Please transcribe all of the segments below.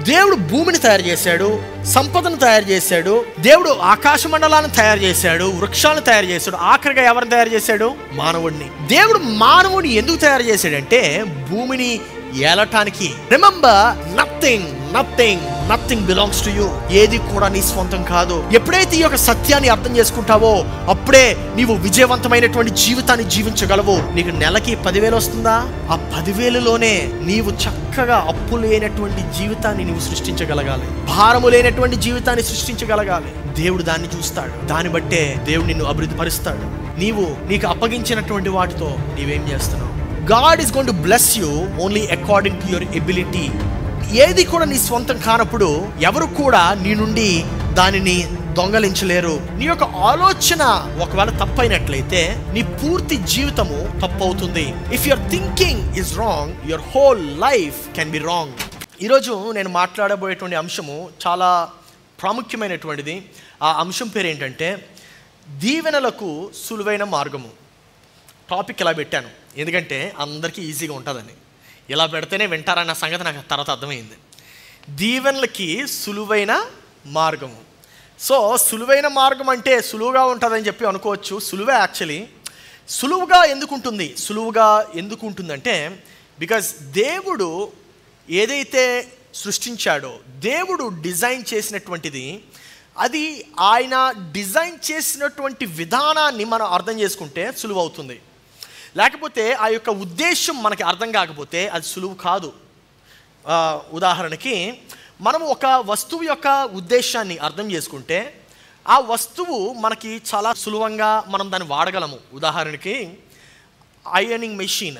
దేవుడు భూమిని తయారు చేశాడు సంపదను తయారు చేశాడు దేవుడు ఆకాశ మండలాన్ని తయారు చేశాడు వృక్షాలను తయారు చేశాడు ఆఖరిగా ఎవరిని తయారు చేశాడు మానవుడిని దేవుడు మానవుడిని ఎందుకు తయారు చేశాడంటే భూమిని ఏలటానికి remember nothing nothing nothing belongs to you ఏది కూడా నీ స్వంతం కాదు ఎప్పుడైతే ఈ యొక్క సత్యాన్ని అర్థం చేసుకుంటావో అప్పుడే నీవు విజయవంతమైనటువంటి జీవితాన్ని జీవించగలవు నీకు నెలకి పదివేలు వస్తుందా ఆ పదివేలులోనే నీవు చక్కగా అప్పు లేనటువంటి జీవితాన్ని నీవు సృష్టించగలగాలి భారము లేనటువంటి జీవితాన్ని సృష్టించగలగాలి దేవుడు దాన్ని చూస్తాడు దాన్ని బట్టే దేవుడు నిన్ను అభివృద్ధి పరుస్తాడు నీవు నీకు అప్పగించినటువంటి వాటితో నీవేం చేస్తున్నావు God is gonna to bless you only according to your ability ఏది కూడా నీ స్వంతం కానప్పుడు ఎవరు కూడా నీ నుండి దానిని దొంగలించలేరు నీ యొక్క ఆలోచన ఒకవేళ తప్పైనట్లయితే నీ పూర్తి జీవితము తప్పవుతుంది if your thinking is wrong your whole life can be wrong ఈరోజు నేను మాట్లాడబోయేటువంటి అంశము చాలా ప్రాముఖ్యమైనటువంటిది ఆ అంశం పేరు ఏంటంటే దీవెనలకు సులువైన మార్గము టాపిక్ ఇలా పెట్టాను ఎందుకంటే అందరికీ ఈజీగా ఉంటుందని ఇలా పెడితేనే వింటారన్న సంగతి నాకు తర్వాత అర్థమైంది దీవెనలకి సులువైన మార్గము సో సులువైన మార్గం అంటే సులువుగా ఉంటుందని చెప్పి అనుకోవచ్చు సులువే యాక్చువల్లీ సులువుగా ఎందుకు ఉంటుంది సులువుగా ఎందుకు ఉంటుందంటే బికాజ్ దేవుడు ఏదైతే సృష్టించాడో దేవుడు డిజైన్ చేసినటువంటిది అది ఆయన డిజైన్ చేసినటువంటి విధానాన్ని మనం అర్థం చేసుకుంటే సులువు అవుతుంది లేకపోతే ఆ యొక్క ఉద్దేశం మనకి అర్థం కాకపోతే అది సులువు కాదు ఆ, ఉదాహరణకి మనం ఒక వస్తువు యొక్క ఉద్దేశాన్ని అర్థం చేసుకుంటే ఆ వస్తువు మనకి చాలా సులువంగా మనం దాన్ని వాడగలము ఉదాహరణకి ఐరనింగ్ మెషిన్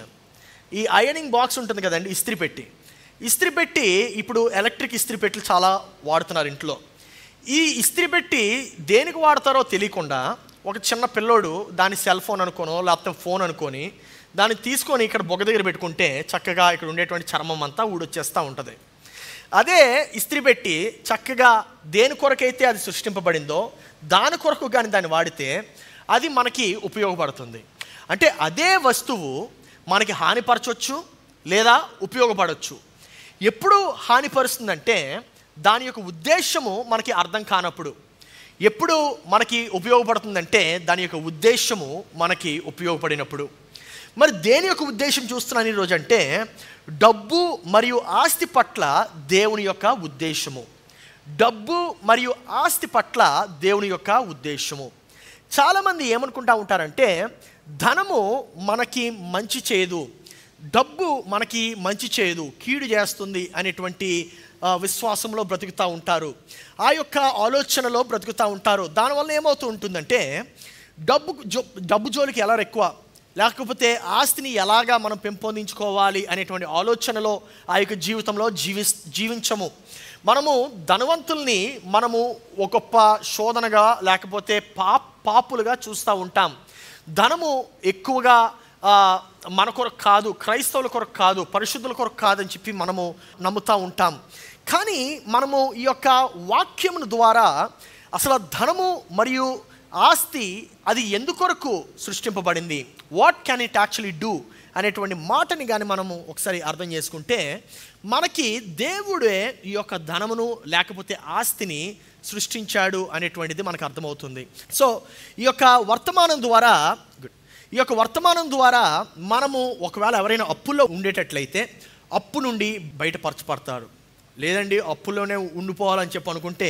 ఈ ఐరనింగ్ బాక్స్ ఉంటుంది కదండి ఇస్త్రీ పెట్టి ఇస్త్రీ పెట్టి ఇప్పుడు ఎలక్ట్రిక్ ఇస్త్రీ పెట్టెలు చాలా వాడుతున్నారు ఇంట్లో ఈ ఇస్త్రీ పెట్టి దేనికి వాడతారో తెలియకుండా ఒక చిన్న పిల్లోడు దాని సెల్ ఫోన్ అనుకోనో లేకపోతే ఫోన్ అనుకొని దాన్ని తీసుకొని ఇక్కడ బొగ్గ దగ్గర పెట్టుకుంటే చక్కగా ఇక్కడ ఉండేటువంటి చర్మం అంతా ఊడొచ్చేస్తూ ఉంటుంది అదే ఇస్త్రీ పెట్టి చక్కగా దేని కొరకైతే అది సృష్టింపబడిందో దాని కొరకు కానీ దాన్ని వాడితే అది మనకి ఉపయోగపడుతుంది అంటే అదే వస్తువు మనకి హానిపరచవచ్చు లేదా ఉపయోగపడవచ్చు ఎప్పుడు హానిపరుస్తుందంటే దాని యొక్క ఉద్దేశము మనకి అర్థం కానప్పుడు ఎప్పుడు మనకి ఉపయోగపడుతుందంటే దాని యొక్క ఉద్దేశము మనకి ఉపయోగపడినప్పుడు మరి దేని యొక్క ఉద్దేశం చూస్తున్నాను ఈరోజు అంటే డబ్బు మరియు ఆస్తి పట్ల దేవుని యొక్క ఉద్దేశము డబ్బు మరియు ఆస్తి పట్ల దేవుని యొక్క ఉద్దేశము చాలామంది ఏమనుకుంటా ఉంటారంటే ధనము మనకి మంచి చేయదు డబ్బు మనకి మంచి చేయదు కీడు చేస్తుంది అనేటువంటి ఆ, విశ్వాసంలో బ్రతుకుతూ ఉంటారు ఆ యొక్క ఆలోచనలో బ్రతుకుతూ ఉంటారు దానివల్ల ఏమవుతూ ఉంటుందంటే డబ్బు జో డబ్బు జోలికి ఎలా ఎక్కువ లేకపోతే ఆస్తిని ఎలాగా మనం పెంపొందించుకోవాలి అనేటువంటి ఆలోచనలో ఆ యొక్క జీవితంలో జీవి జీవించము మనము ధనవంతుల్ని మనము ఒక గొప్ప శోధనగా లేకపోతే పాప్ పాపులుగా చూస్తూ ఉంటాం ధనము ఎక్కువగా ఆ, మన కొరకు కాదు క్రైస్తవుల కొరకు కాదు పరిశుద్ధుల కొరకు కాదని చెప్పి మనము నమ్ముతూ ఉంటాం కానీ మనము ఈ యొక్క వాక్యమును ద్వారా అసలు ధనము మరియు ఆస్తి అది ఎందుకొరకు సృష్టింపబడింది what can it actually do అనేటువంటి మాటని కానీ మనము ఒకసారి అర్థం చేసుకుంటే మనకి దేవుడే ఈ యొక్క ధనమును లేకపోతే ఆస్తిని సృష్టించాడు అనేటువంటిది మనకు అర్థమవుతుంది సో ఈ యొక్క వర్తమానం ద్వారా గుడ్ ఈ యొక్క వర్తమానం ద్వారా మనము ఒకవేళ ఎవరైనా అప్పుల్లో ఉండేటట్లయితే అప్పు నుండి బయటపరచబడతారు లేదండి అప్పుల్లోనే ఉండిపోవాలని చెప్పి అనుకుంటే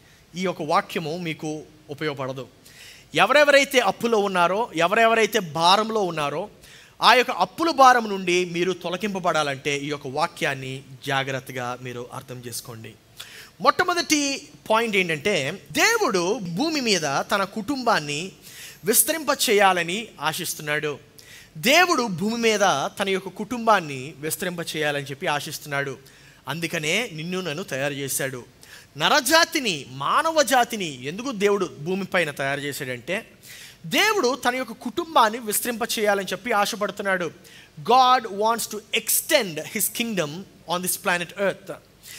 ఈ యొక్క వాక్యము మీకు ఉపయోగపడదు ఎవరెవరైతే అప్పులో ఉన్నారో ఎవరెవరైతే భారంలో ఉన్నారో ఆ యొక్క అప్పుల భారం నుండి మీరు తొలగింపబడాలంటే ఈ యొక్క వాక్యాన్ని జాగ్రత్తగా మీరు అర్థం చేసుకోండి మొట్టమొదటి పాయింట్ ఏంటంటే దేవుడు భూమి మీద తన కుటుంబాన్ని విస్తరింప చేయాలని ఆశిస్తున్నాడు దేవుడు భూమి మీద తన యొక్క కుటుంబాన్ని విస్తరింప చేయాలని చెప్పి ఆశిస్తున్నాడు అందుకనే నిన్ను నన్ను తయారు చేశాడు నరజాతిని మానవ జాతిని ఎందుకు దేవుడు భూమిపైన తయారు చేశాడంటే దేవుడు తన యొక్క కుటుంబాన్ని విస్తరింప చేయాలని చెప్పి ఆశపడుతున్నాడు God wants to extend his kingdom on this planet earth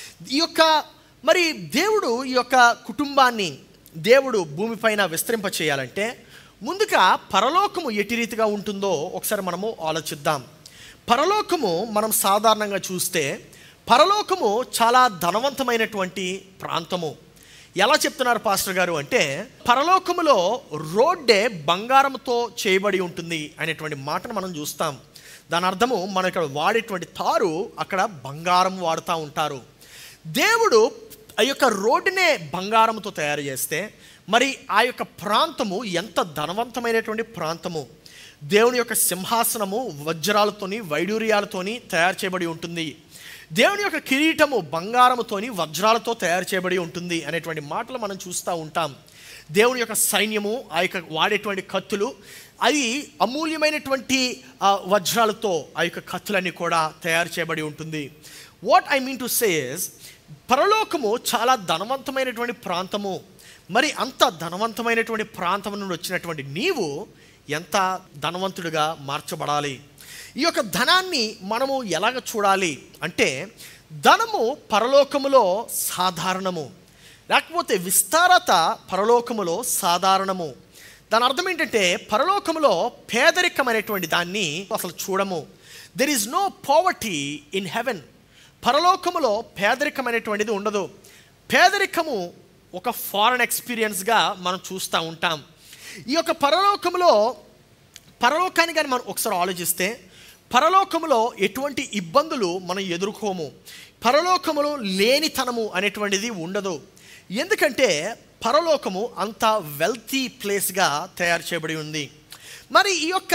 ఈ యొక్క మరి దేవుడు ఈ యొక్క కుటుంబాన్ని దేవుడు భూమిపైన విస్తరింప చేయాలంటే ముందుగా పరలోకము ఎట్టి రీతిగా ఉంటుందో ఒకసారి మనము ఆలోచిద్దాం పరలోకము మనం సాధారణంగా చూస్తే పరలోకము చాలా ధనవంతమైనటువంటి ప్రాంతము ఎలా చెప్తున్నారు పాస్టర్ గారు అంటే పరలోకములో రోడ్డే బంగారంతో చేయబడి ఉంటుంది అనేటువంటి మాటను మనం చూస్తాం దాని అర్థము మన ఇక్కడ వాడేటువంటి తారు అక్కడ బంగారం వాడుతూ ఉంటారు దేవుడు ఆ యొక్క రోడ్డునే బంగారంతో తయారు చేస్తే మరి ఆ యొక్క ప్రాంతము ఎంత ధనవంతమైనటువంటి ప్రాంతము దేవుని యొక్క సింహాసనము వజ్రాలతోని వైడూర్యాలతోని తయారు చేయబడి ఉంటుంది దేవుని యొక్క కిరీటము బంగారముతోని వజ్రాలతో తయారు చేయబడి ఉంటుంది అనేటువంటి మాటలు మనం చూస్తూ ఉంటాం దేవుని యొక్క సైన్యము ఆ యొక్క వాడేటువంటి కత్తులు అది అమూల్యమైనటువంటి ఆ, వజ్రాలతో ఆ యొక్క కత్తులన్నీ కూడా తయారు చేయబడి ఉంటుంది what I mean to says పరలోకము చాలా ధనవంతమైనటువంటి ప్రాంతము మరి అంత ధనవంతమైనటువంటి ప్రాంతం నుండి వచ్చినటువంటి నీవు ఎంత ధనవంతుడిగా మార్చబడాలి ఈ యొక్క ధనాన్ని మనము ఎలాగ చూడాలి అంటే ధనము పరలోకములో సాధారణము లేకపోతే విస్తారత పరలోకములో సాధారణము దాని అర్థం ఏంటంటే పరలోకములో పేదరికం అనేటువంటి దాన్ని అసలు చూడము there is no poverty in heaven పరలోకములో పేదరికం అనేటువంటిది ఉండదు పేదరికము ఒక ఫారెన్ ఎక్స్పీరియన్స్గా మనం చూస్తూ ఉంటాం ఈ యొక్క పరలోకములో పరలోకాన్ని కానీ మనం ఒకసారి ఆలోచిస్తే పరలోకములో ఎటువంటి ఇబ్బందులు మనం ఎదుర్కోము పరలోకములో లేనితనము అనేటువంటిది ఉండదు ఎందుకంటే పరలోకము అంత వెల్తీ ప్లేస్గా తయారు చేయబడి ఉంది మరి ఈ యొక్క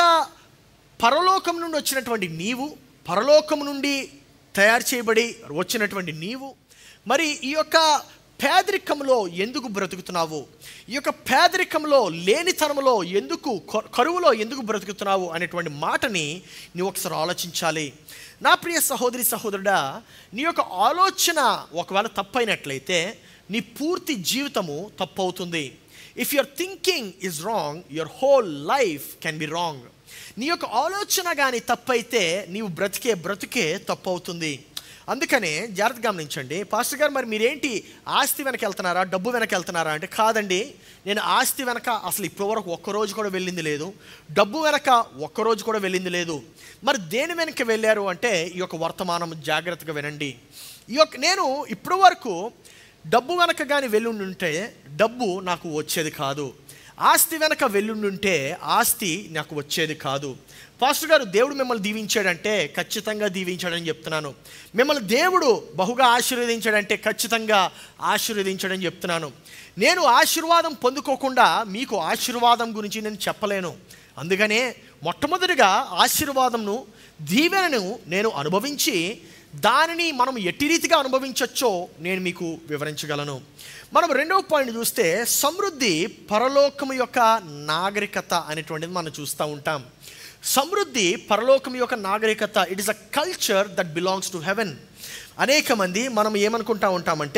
పరలోకం నుండి వచ్చినటువంటి నీవు పరలోకం నుండి తయారు చేయబడి వచ్చినటువంటి నీవు మరి ఈ యొక్క పేదరికంలో ఎందుకు బ్రతుకుతున్నావు ఈ యొక్క పేదరికంలో లేనితనంలో ఎందుకు క- కరువులో ఎందుకు బ్రతుకుతున్నావు అనేటువంటి మాటని నీవు ఒకసారి ఆలోచించాలి నా ప్రియ సహోదరి సహోదరుడా నీ యొక్క ఆలోచన ఒకవేళ తప్పైనట్లయితే నీ పూర్తి జీవితము తప్పు అవుతుంది if your thinking is wrong your whole life can be wrong నీ యొక్క ఆలోచన కానీ తప్పైతే నీవు బ్రతికే బ్రతికే తప్పు అవుతుంది అందుకనే జాగ్రత్త గమనించండి పాస్టర్ గారు మరి మీరేంటి ఆస్తి వెనక వెళ్తున్నారా డబ్బు వెనక వెళ్తున్నారా అంటే కాదండి నేను ఆస్తి వెనక అసలు ఇప్పటివరకు ఒక్కరోజు కూడా వెళ్ళింది లేదు డబ్బు వెనక ఒక్కరోజు కూడా వెళ్ళింది లేదు మరి దేని వెనక వెళ్ళారు అంటే ఈ యొక్క వర్తమానం జాగ్రత్తగా వినండి ఈ యొక్క నేను ఇప్పటి వరకు డబ్బు వెనక కానీ వెళ్ళుండుంటే డబ్బు నాకు వచ్చేది కాదు ఆస్తి వెనక వెళ్ళుండుంటే ఆస్తి నాకు వచ్చేది కాదు పాస్టర్ గారు దేవుడు మిమ్మల్ని దీవించాడంటే ఖచ్చితంగా దీవించాడని చెప్తున్నాను మిమ్మల్ని దేవుడు బహుగా ఆశీర్వదించాడంటే ఖచ్చితంగా ఆశీర్వదించాడని చెప్తున్నాను నేను ఆశీర్వాదం పొందుకోకుండా మీకు ఆశీర్వాదం గురించి నేను చెప్పలేను అందుకనే మొట్టమొదటిగా ఆశీర్వాదంను దీవెనను నేను అనుభవించి దానిని మనం ఎట్టి రీతిగా అనుభవించవచ్చో నేను మీకు వివరించగలను మనం రెండవ పాయింట్ చూస్తే సమృద్ధి పరలోకము యొక్క నాగరికత అనేటువంటిది మనం చూస్తూ ఉంటాం సమృద్ధి పరలోకం యొక్క నాగరికత it is a culture that belongs to heaven అనేక మంది మనం ఏమనుకుంటా ఉంటామంటే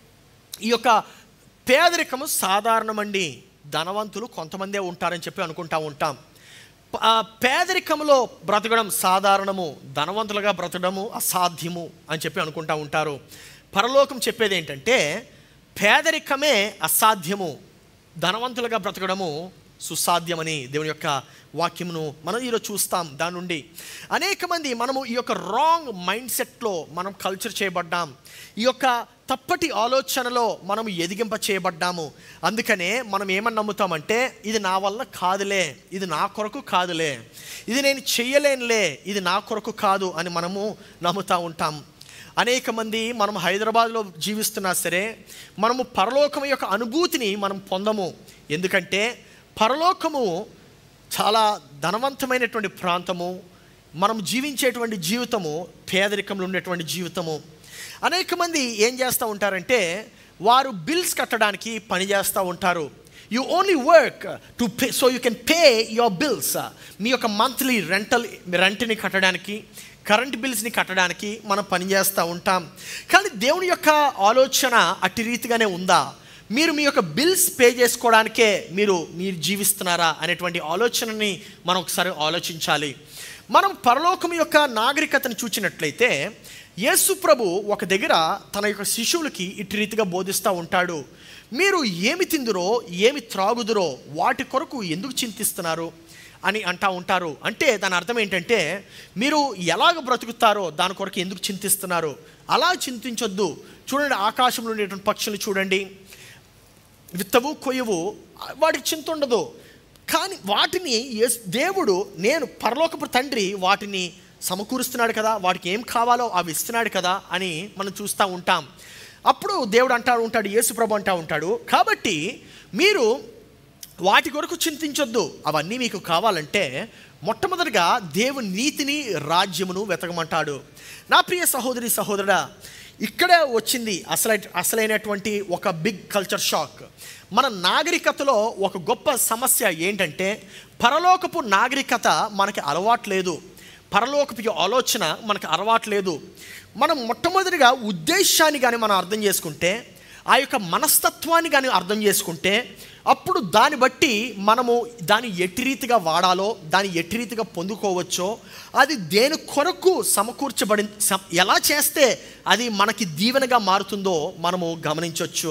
ఈ యొక్క పేదరికము సాధారణమండి ధనవంతులు కొంతమందే ఉంటారని చెప్పి అనుకుంటా ఉంటాం ప- ఆ పేదరికంలో బ్రతకడం సాధారణము ధనవంతులుగా బ్రతకడము అసాధ్యము అని చెప్పి అనుకుంటా ఉంటారు పరలోకం చెప్పేది ఏంటంటే పేదరికమే అసాధ్యము ధనవంతులుగా బ్రతకడము సుసాధ్యమని దేవుని యొక్క వాక్యమును మనం ఈరోజు చూస్తాం దాని నుండి అనేక మంది మనము ఈ యొక్క రాంగ్ మైండ్ సెట్లో మనం కల్చర్ చేయబడ్డాం ఈ యొక్క తప్పటి ఆలోచనలో మనం ఎదిగింప చేయబడ్డాము అందుకనే మనం ఏమని నమ్ముతామంటే ఇది నా వల్ల కాదులే ఇది నా కొరకు కాదులే ఇది నేను చెయ్యలేనులే ఇది నా కొరకు కాదు అని మనము నమ్ముతూ ఉంటాం అనేక మంది మనం హైదరాబాద్లో జీవిస్తున్నా సరే మనము పరలోకం యొక్క అనుభూతిని మనం పొందము ఎందుకంటే పరలోకము చాలా ధనవంతమైనటువంటి ప్రాంతము మనం జీవించేటువంటి జీవితము పేదరికంలో ఉండేటువంటి జీవితము అనేక మంది ఏం చేస్తూ ఉంటారంటే వారు బిల్స్ కట్టడానికి పని చేస్తూ ఉంటారు you only work to pay so you can pay your bills మీ యొక్క మంత్లీ రెంటల్ రెంట్ని కట్టడానికి కరెంట్ బిల్స్ని కట్టడానికి మనం పనిచేస్తూ ఉంటాం కానీ దేవుని యొక్క ఆలోచన అట్టి రీతిగానే ఉందా మీరు మీ యొక్క బిల్స్ పే చేసుకోవడానికే మీరు మీరు జీవిస్తున్నారా అనేటువంటి ఆలోచనని మనం ఒకసారి ఆలోచించాలి మనం పరలోకం యొక్క నాగరికతను చూచినట్లయితే యేసు ప్రభు ఒక దగ్గర తన యొక్క శిశువులకి ఇటు రీతిగా బోధిస్తూ ఉంటాడు మీరు ఏమి తిందురో ఏమి త్రాగుదురో వాటి కొరకు ఎందుకు చింతిస్తున్నారు అని అంటా ఉంటారు అంటే దాని అర్థం ఏంటంటే మీరు ఎలాగ బ్రతుకుతారో దాని కొరకు ఎందుకు చింతిస్తున్నారు అలా చింతించొద్దు చూడండి ఆకాశంలో ఉండేటువంటి పక్షులు చూడండి విత్తవు కొయ్యవు వాటికి చింత ఉండదు కానీ వాటిని యేసు- దేవుడు నేను పరలోకపు తండ్రి వాటిని సమకూరుస్తున్నాడు కదా వాటికి ఏం కావాలో అవి ఇస్తున్నాడు కదా అని మనం చూస్తూ ఉంటాం అప్పుడు దేవుడు అంటా ఉంటాడు యేసుప్రభు అంటా ఉంటాడు కాబట్టి మీరు వాటి కొరకు చింతించొద్దు అవన్నీ మీకు కావాలంటే మొట్టమొదటిగా దేవుని నీతిని రాజ్యమును వెతకమంటాడు నా ప్రియ సహోదరి సహోదరుడా ఇక్కడే వచ్చింది అసలై అసలైనటువంటి ఒక బిగ్ కల్చర్ షాక్ మన నాగరికతలో ఒక గొప్ప సమస్య ఏంటంటే పరలోకపు నాగరికత మనకి అలవాట్లేదు పరలోకపు ఆలోచన మనకు అలవాట్లేదు మనం మొట్టమొదటిగా ఉద్దేశాన్ని కానీ మనం అర్థం చేసుకుంటే ఆ యొక్క మనస్తత్వాన్ని కానీ అర్థం చేసుకుంటే అప్పుడు దాన్ని బట్టి మనము దాన్ని ఎట్టి రీతిగా వాడాలో దాన్ని ఎట్టి రీతిగా పొందుకోవచ్చో అది దేని కొరకు సమకూర్చబడి సమ- ఎలా చేస్తే అది మనకి దీవెనగా మారుతుందో మనము గమనించవచ్చు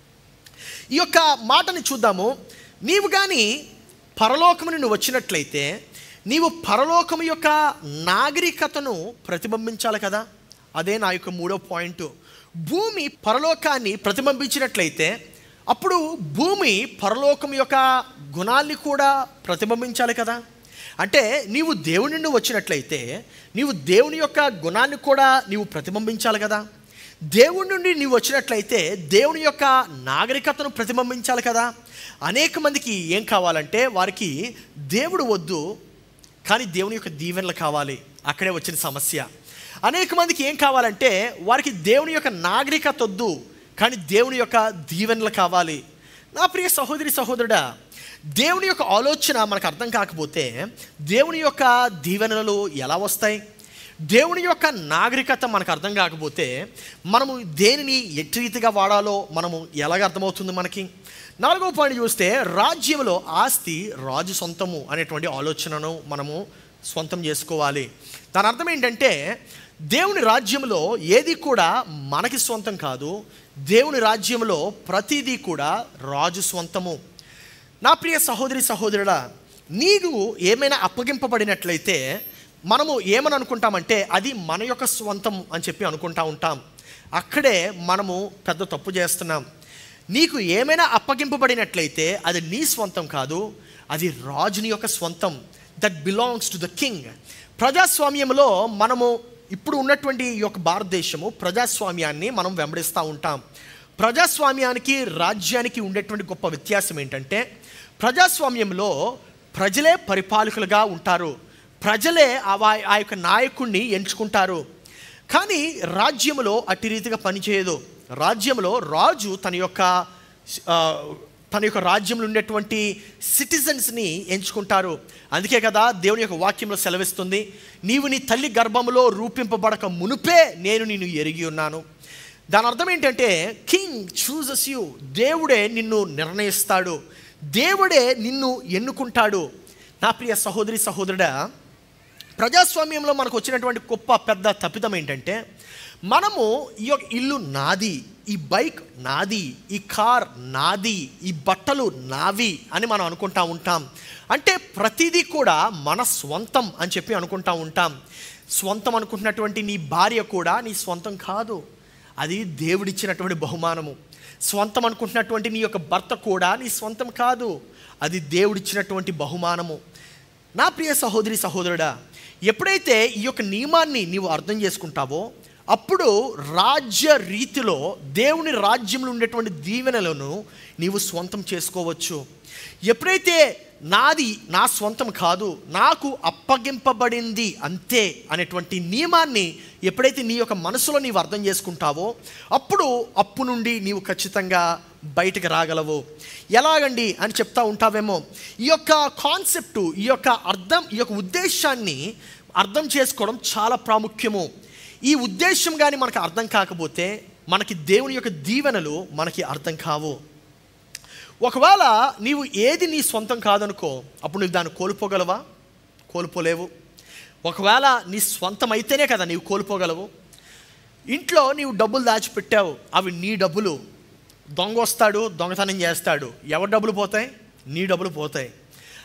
ఈ యొక్క మాటని చూద్దాము నీవు కానీ పరలోకము నుండి వచ్చినట్లయితే నీవు పరలోకం యొక్క నాగరికతను ప్రతిబింబించాలి కదా అదే నా యొక్క మూడో పాయింట్ భూమి పరలోకాన్ని ప్రతిబింబించినట్లయితే అప్పుడు భూమి పరలోకం యొక్క గుణాల్ని కూడా ప్రతిబింబించాలి కదా అంటే నీవు దేవుని నుండి వచ్చినట్లయితే నీవు దేవుని యొక్క గుణాన్ని కూడా నీవు ప్రతిబింబించాలి కదా దేవుడి నుండి నీవు వచ్చినట్లయితే దేవుని యొక్క నాగరికతను ప్రతిబింబించాలి కదా అనేక మందికి ఏం కావాలంటే వారికి దేవుడు వద్దు కానీ దేవుని యొక్క దీవెనలు కావాలి అక్కడే వచ్చిన సమస్య అనేక మందికి ఏం కావాలంటే వారికి దేవుని యొక్క నాగరికత వద్దు కానీ దేవుని యొక్క దీవెనలు కావాలి నా ప్రియ సహోదరి సహోదరుడా దేవుని యొక్క ఆలోచన మనకు అర్థం కాకపోతే దేవుని యొక్క దీవెనలు ఎలా వస్తాయి దేవుని యొక్క నాగరికత మనకు అర్థం కాకపోతే మనము దేనిని ఎట్టి రీతిగా వాడాలో మనము ఎలాగ అర్థమవుతుంది మనకి నాలుగవ పాయింట్ చూస్తే రాజ్యంలో ఆస్తి రాజు సొంతము అనేటువంటి ఆలోచనను మనము సొంతం చేసుకోవాలి దాని అర్థం ఏంటంటే దేవుని రాజ్యంలో ఏది కూడా మనకి సొంతం కాదు దేవుని రాజ్యంలో ప్రతిదీ కూడా రాజు స్వంతము నా ప్రియ సహోదరి సహోదరుడా నీకు ఏమైనా అప్పగింపబడినట్లయితే మనము ఏమని అనుకుంటామంటే అది మన యొక్క స్వంతం అని చెప్పి అనుకుంటా ఉంటాం అక్కడే మనము పెద్ద తప్పు చేస్తున్నాం నీకు ఏమైనా అప్పగింపబడినట్లయితే అది నీ స్వంతం కాదు అది రాజుని యొక్క స్వంతం that belongs to the king ప్రజాస్వామ్యంలో మనము ఇప్పుడు ఉన్నటువంటి ఈ యొక్క భారతదేశము ప్రజాస్వామ్యాన్ని మనం వెంబడిస్తూ ఉంటాం ప్రజాస్వామ్యానికి రాజ్యానికి ఉండేటువంటి గొప్ప వ్యత్యాసం ఏంటంటే ప్రజాస్వామ్యంలో ప్రజలే పరిపాలకులుగా ఉంటారు ప్రజలే ఆ వా- ఆ యొక్క నాయకుడిని ఎంచుకుంటారు కానీ రాజ్యంలో అట్టి రీతిగా పనిచేయదు రాజ్యంలో రాజు తన యొక్క ఆ, తన యొక్క రాజ్యంలో ఉండేటువంటి సిటిజన్స్ని ఎంచుకుంటారు అందుకే కదా దేవుని యొక్క వాక్యంలో సెలవిస్తుంది నీవు నీ తల్లి గర్భంలో రూపింపబడక మునుపే నేను నిన్ను ఎరిగి ఉన్నాను దాని అర్థం ఏంటంటే కింగ్ చూజస్ యూ దేవుడే నిన్ను నిర్ణయిస్తాడు దేవుడే నిన్ను ఎన్నుకుంటాడు నా ప్రియ సహోదరి సహోదరుడా ప్రజాస్వామ్యంలో మనకు వచ్చినటువంటి గొప్ప పెద్ద తప్పిదం ఏంటంటే మనము ఈ యొక్క ఇల్లు నాది ఈ బైక్ నాది ఈ కార్ నాది ఈ బట్టలు నావి అని మనం అనుకుంటా ఉంటాం అంటే ప్రతిదీ కూడా మన స్వంతం అని చెప్పి అనుకుంటా ఉంటాం స్వంతం అనుకుంటున్నటువంటి నీ భార్య కూడా నీ స్వంతం కాదు అది దేవుడిచ్చినటువంటి బహుమానము స్వంతం అనుకుంటున్నటువంటి నీ యొక్క భర్త కూడా నీ స్వంతం కాదు అది దేవుడిచ్చినటువంటి బహుమానము నా ప్రియ సహోదరి సహోదరుడా ఎప్పుడైతే ఈ యొక్క నియమాన్ని నీవు అర్థం చేసుకుంటావో అప్పుడు రాజ్య రీతిలో దేవుని రాజ్యంలో ఉండేటువంటి దీవెనలను నీవు స్వంతం చేసుకోవచ్చు ఎప్పుడైతే నాది నా స్వంతం కాదు నాకు అప్పగింపబడింది అంతే అనేటువంటి నియమాన్ని ఎప్పుడైతే నీ యొక్క మనసులో నీవు అర్థం చేసుకుంటావో అప్పుడు అప్పు నుండి నీవు ఖచ్చితంగా బయటకు రాగలవు ఎలాగండి అని చెప్తా ఉంటావేమో ఈ యొక్క కాన్సెప్ట్ ఈ యొక్క అర్థం ఈ యొక్క ఉద్దేశాన్ని అర్థం చేసుకోవడం చాలా ప్రాముఖ్యము ఈ ఉద్దేశం కానీ మనకు అర్థం కాకపోతే మనకి దేవుని యొక్క దీవెనలు మనకి అర్థం కావు ఒకవేళ నీవు ఏది నీ సొంతం కాదనుకో అప్పుడు నువ్వు దాన్ని కోల్పోగలవా కోల్పోలేవు ఒకవేళ నీ స్వంతం అయితేనే కదా నీవు కోల్పోగలవు ఇంట్లో నీవు డబ్బులు దాచిపెట్టావు అవి నీ డబ్బులు దొంగ వస్తాడు దొంగతనం చేస్తాడు ఎవరి డబ్బులు పోతాయి నీ డబ్బులు పోతాయి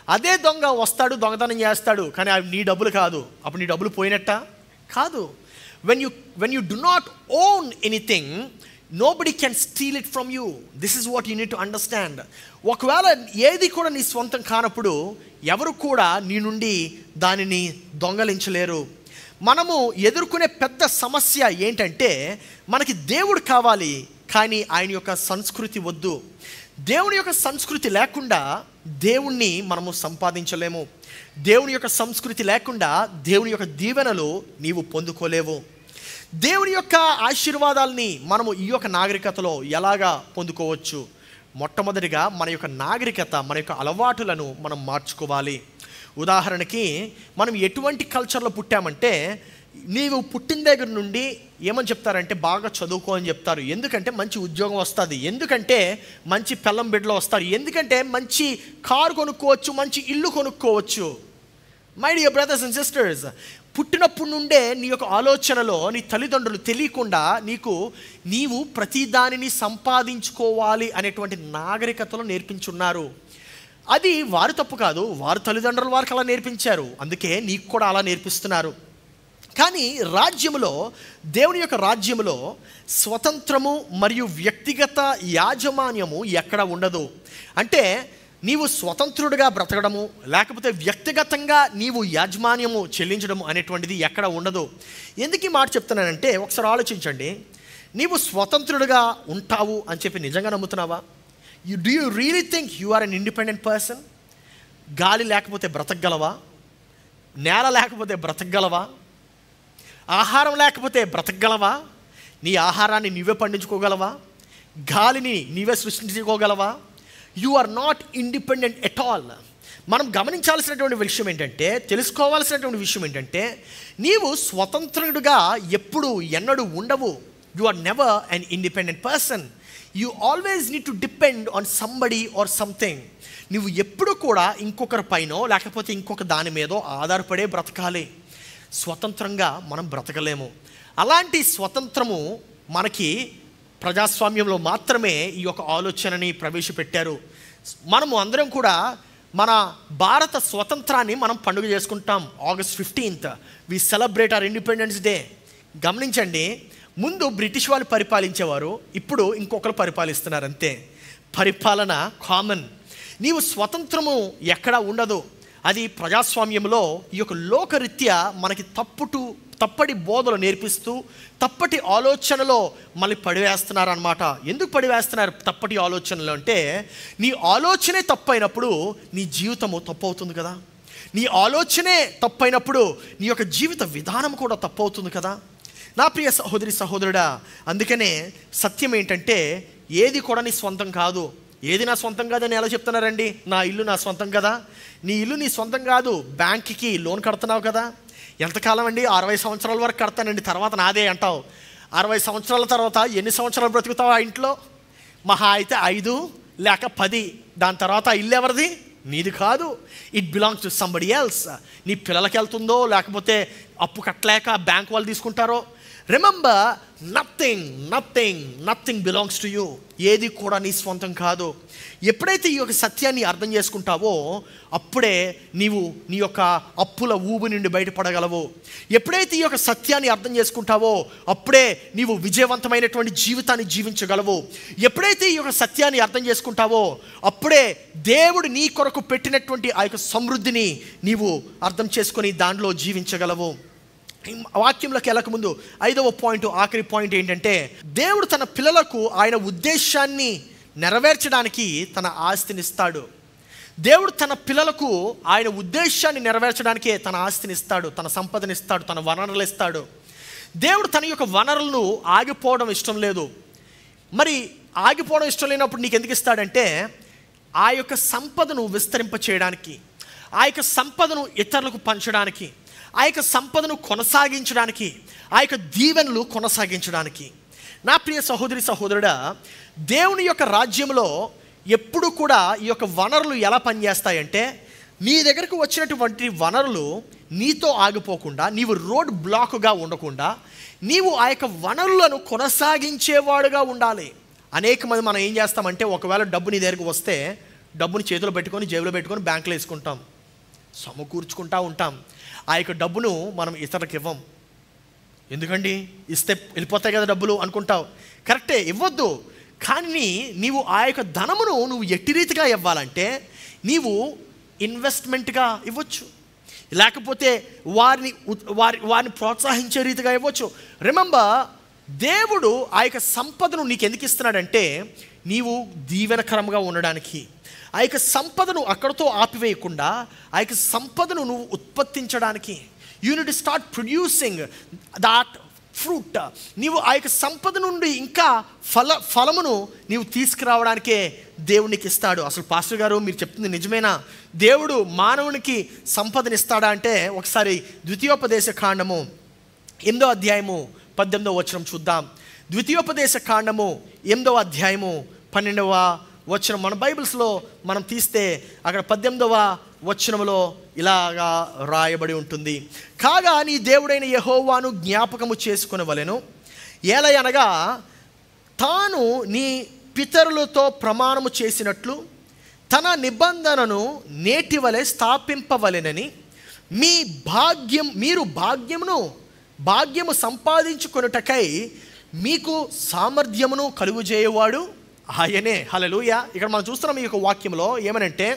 అదే దొంగ వస్తాడు దొంగతనం చేస్తాడు కానీ అవి నీ డబ్బులు కాదు అప్పుడు నీ డబ్బులు పోయినట్ట కాదు when you when you do not own anything nobody can steal it from you this is what you need to understand ఒకవేళ ఏది కూడా నీ స్వంతం కానప్పుడు ఎవరు కూడా నీ నుండి దానిని దొంగలించలేరు మనము ఎదుర్కొనే పెద్ద సమస్య ఏంటంటే మనకి దేవుడు కావాలి కానీ ఆయన యొక్క సంస్కృతి వద్దు దేవుని యొక్క సంస్కృతి లేకుండా దేవుణ్ణి మనము సంపాదించలేము దేవుని యొక్క సంస్కృతి లేకుండా దేవుని యొక్క దీవెనలు నీవు పొందుకోలేవు దేవుని యొక్క ఆశీర్వాదాల్ని మనము ఈ యొక్క నాగరికతలో ఎలాగా పొందుకోవచ్చు మొట్టమొదటిగా మన యొక్క నాగరికత మన యొక్క అలవాటులను మనం మార్చుకోవాలి ఉదాహరణకి మనం ఎటువంటి కల్చర్లో పుట్టామంటే నీవు పుట్టిన దగ్గర నుండి ఏమని చెప్తారంటే బాగా చదువుకో అని చెప్తారు ఎందుకంటే మంచి ఉద్యోగం వస్తుంది ఎందుకంటే మంచి పెళ్ళం బిడ్డలు వస్తారు ఎందుకంటే మంచి కారు కొనుక్కోవచ్చు మంచి ఇల్లు కొనుక్కోవచ్చు my dear brothers and sisters పుట్టినప్పటి నుండే నీ యొక్క ఆలోచనలో నీ తల్లిదండ్రులు తెలియకుండా నీకు నీవు ప్రతి దానిని సంపాదించుకోవాలి అనేటువంటి నాగరికతలో నేర్పించున్నారు అది వారు తప్పు కాదు వారు తల్లిదండ్రులు వారికి అలా నేర్పించారు అందుకే నీకు కూడా అలా నేర్పిస్తున్నారు కానీ రాజ్యములో దేవుని యొక్క రాజ్యములో స్వతంత్రము మరియు వ్యక్తిగత యాజమాన్యము ఎక్కడ ఉండదు అంటే నీవు స్వతంత్రుడిగా బ్రతకడము లేకపోతే వ్యక్తిగతంగా నీవు యాజమాన్యము చెల్లించడము అనేటువంటిది ఎక్కడ ఉండదు ఎందుకు ఈ మాట చెప్తున్నానంటే ఒకసారి ఆలోచించండి నీవు స్వతంత్రుడిగా ఉంటావు అని చెప్పి నిజంగా నమ్ముతున్నావా you do you really think you are an independent person గాలి లేకపోతే బ్రతకగలవా నేల లేకపోతే బ్రతకగలవా ఆహారం లేకపోతే బ్రతకగలవా నీ ఆహారాన్ని నీవే పండించుకోగలవా గాలిని నీవే సృష్టించుకోగలవా you are not independent at all మనం గమనించాల్సినటువంటి విషయం ఏంటంటే తెలుసుకోవాల్సినటువంటి విషయం ఏంటంటే నీవు స్వతంత్రుడుగా ఎప్పుడు ఎన్నడూ ఉండవు you are never an independent person you always need to depend on somebody or something నువ్వు ఎప్పుడు కూడా ఇంకొకరి పైనో లేకపోతే ఇంకొక దాని మీదో ఆధారపడే బ్రతకాలి స్వతంత్రంగా మనం బ్రతకలేము అలాంటి స్వతంత్రము మనకి ప్రజాస్వామ్యంలో మాత్రమే ఈ యొక్క ఆలోచనని ప్రవేశపెట్టారు మనము అందరం కూడా మన భారత స్వతంత్రాన్ని మనం పండుగ చేసుకుంటాం August fifteenth we celebrate our independence day గమనించండి ముందు బ్రిటిష్ వాళ్ళు పరిపాలించేవారు ఇప్పుడు ఇంకొకరు పరిపాలిస్తున్నారు అంతే పరిపాలన కామన్ నీవు స్వతంత్రము ఎక్కడ ఉండదు అది ప్రజాస్వామ్యంలో ఈ యొక్క లోకరీత్యా మనకి తప్పుటు తప్పటి బోధలు నేర్పిస్తూ తప్పటి ఆలోచనలో మళ్ళీ పడివేస్తున్నారు అనమాట ఎందుకు పడివేస్తున్నారు తప్పటి ఆలోచనలు అంటే నీ ఆలోచనే తప్పైనప్పుడు నీ జీవితము తప్పు అవుతుంది కదా నీ ఆలోచనే తప్పైనప్పుడు నీ యొక్క జీవిత విధానం కూడా తప్పు అవుతుంది కదా నా ప్రియ సహోదరి సహోదరుడా అందుకనే సత్యం ఏంటంటే ఏది కూడా నీ స్వంతం కాదు ఏది నా సొంతం కాదని ఎలా చెప్తున్నారండి నా ఇల్లు నా సొంతం కదా నీ ఇల్లు నీ సొంతం కాదు బ్యాంక్కి లోన్ కడుతున్నావు కదా ఎంతకాలం అండి అరవై సంవత్సరాల వరకు కడతానండి తర్వాత నాదే అంటావు అరవై సంవత్సరాల తర్వాత ఎన్ని సంవత్సరాలు బ్రతుకుతావు ఆ ఇంట్లో మహా అయితే ఐదు లేక పది దాని తర్వాత ఆ ఇల్లు ఎవరిది నీది కాదు it belongs to somebody else నీ పిల్లలకి వెళ్తుందో లేకపోతే అప్పు కట్టలేక బ్యాంక్ వాళ్ళు తీసుకుంటారో remember nothing nothing nothing belongs to you ఏది కూడా నీ స్వంతం కాదు ఎప్పుడైతే ఈ యొక్క సత్యాన్ని అర్థం చేసుకుంటావో అప్పుడే నీవు నీ యొక్క అప్పుల ఊబి నుండి బయటపడగలవు ఎప్పుడైతే ఈ యొక్క సత్యాన్ని అర్థం చేసుకుంటావో అప్పుడే నీవు విజయవంతమైనటువంటి జీవితాన్ని జీవించగలవు ఎప్పుడైతే ఈ యొక్క సత్యాన్ని అర్థం చేసుకుంటావో అప్పుడే దేవుడు నీ కొరకు పెట్టినటువంటి ఆ యొక్క సమృద్ధిని నీవు అర్థం చేసుకొని దానిలో జీవించగలవు ఈ వాక్యంలోకి వెళ్ళక ముందు ఐదవ పాయింట్ ఆఖరి పాయింట్ ఏంటంటే దేవుడు తన పిల్లలకు ఆయన ఉద్దేశాన్ని నెరవేర్చడానికి తన ఆస్తిని ఇస్తాడు దేవుడు తన పిల్లలకు ఆయన ఉద్దేశాన్ని నెరవేర్చడానికే తన ఆస్తిని ఇస్తాడు తన సంపదని ఇస్తాడు తన వనరులు ఇస్తాడు దేవుడు తన యొక్క వనరులను ఆగిపోవడం ఇష్టం లేదు మరి ఆగిపోవడం ఇష్టం లేనప్పుడు నీకు ఎందుకు ఇస్తాడంటే ఆ యొక్క సంపదను విస్తరింప చేయడానికి ఆ యొక్క సంపదను ఇతరులకు పంచడానికి ఆ యొక్క సంపదను కొనసాగించడానికి ఆ యొక్క దీవెనలు కొనసాగించడానికి నా ప్రియ సహోదరి సహోదరుడా దేవుని యొక్క రాజ్యంలో ఎప్పుడు కూడా ఈ యొక్క వనరులు ఎలా పనిచేస్తాయంటే నీ దగ్గరకు వచ్చినటువంటి వనరులు నీతో ఆగిపోకుండా నీవు రోడ్ బ్లాక్గా ఉండకుండా నీవు ఆ యొక్క వనరులను కొనసాగించేవాడుగా ఉండాలి అనేక మంది మనం ఏం చేస్తామంటే ఒకవేళ డబ్బు నీ దగ్గరకు వస్తే డబ్బుని చేతిలో పెట్టుకొని జేబులో పెట్టుకొని బ్యాంకులో వేసుకుంటాం సమకూర్చుకుంటా ఉంటాం ఆ యొక్క డబ్బును మనం ఇతరులకు ఇవ్వం ఎందుకండి ఇస్తే వెళ్ళిపోతాయి కదా డబ్బులు అనుకుంటావు కరెక్టే ఇవ్వద్దు కానీ నీవు ఆ యొక్క ధనమును నువ్వు ఎట్టి రీతిగా ఇవ్వాలంటే నీవు ఇన్వెస్ట్మెంట్గా ఇవ్వచ్చు లేకపోతే వారిని ఉత్- వారి వారిని ప్రోత్సహించే రీతిగా ఇవ్వచ్చు రిమెంబర్ దేవుడు ఆ యొక్క సంపదను నీకు ఎందుకు ఇస్తున్నాడంటే నీవు దీవెనకరంగా ఉండడానికి ఆ యొక్క సంపదను అక్కడతో ఆపివేయకుండా ఆ యొక్క సంపదను నువ్వు ఉత్పత్తించడానికి you need start producing that fruit నీవు ఆ యొక్క సంపద నుండి ఇంకా ఫల ఫలమును నీవు తీసుకురావడానికే దేవునికి ఇస్తాడు అసలు పాస్టర్ గారు మీరు చెప్తుంది నిజమేనా దేవుడు మానవునికి సంపదనిస్తాడా అంటే ఒకసారి ద్వితీయోపదేశ కాండము ఎనిమిదో అధ్యాయము పద్దెనిమిదో వచనం చూద్దాం ద్వితీయోపదేశ కాండము ఎనిమిదవ అధ్యాయము పన్నెండవ వచనం మన బైబిల్స్లో మనం తీస్తే అక్కడ పద్దెనిమిదవ వచనములో ఇలాగా రాయబడి ఉంటుంది కాగా నీ దేవుడైన యహోవాను జ్ఞాపకము చేసుకునవలెను ఏలయనగా తాను నీ పితరులతో ప్రమాణము చేసినట్లు తన నిబంధనను నేటి వలె స్థాపింపవలెనని మీ భాగ్యం మీరు భాగ్యమును భాగ్యము సంపాదించుకొనుటకై మీకు సామర్థ్యమును కలుగు చేయవాడు ఆయనే హలలుయ ఇక్కడ మనం చూస్తున్నాం ఈ యొక్క వాక్యంలో ఏమనంటే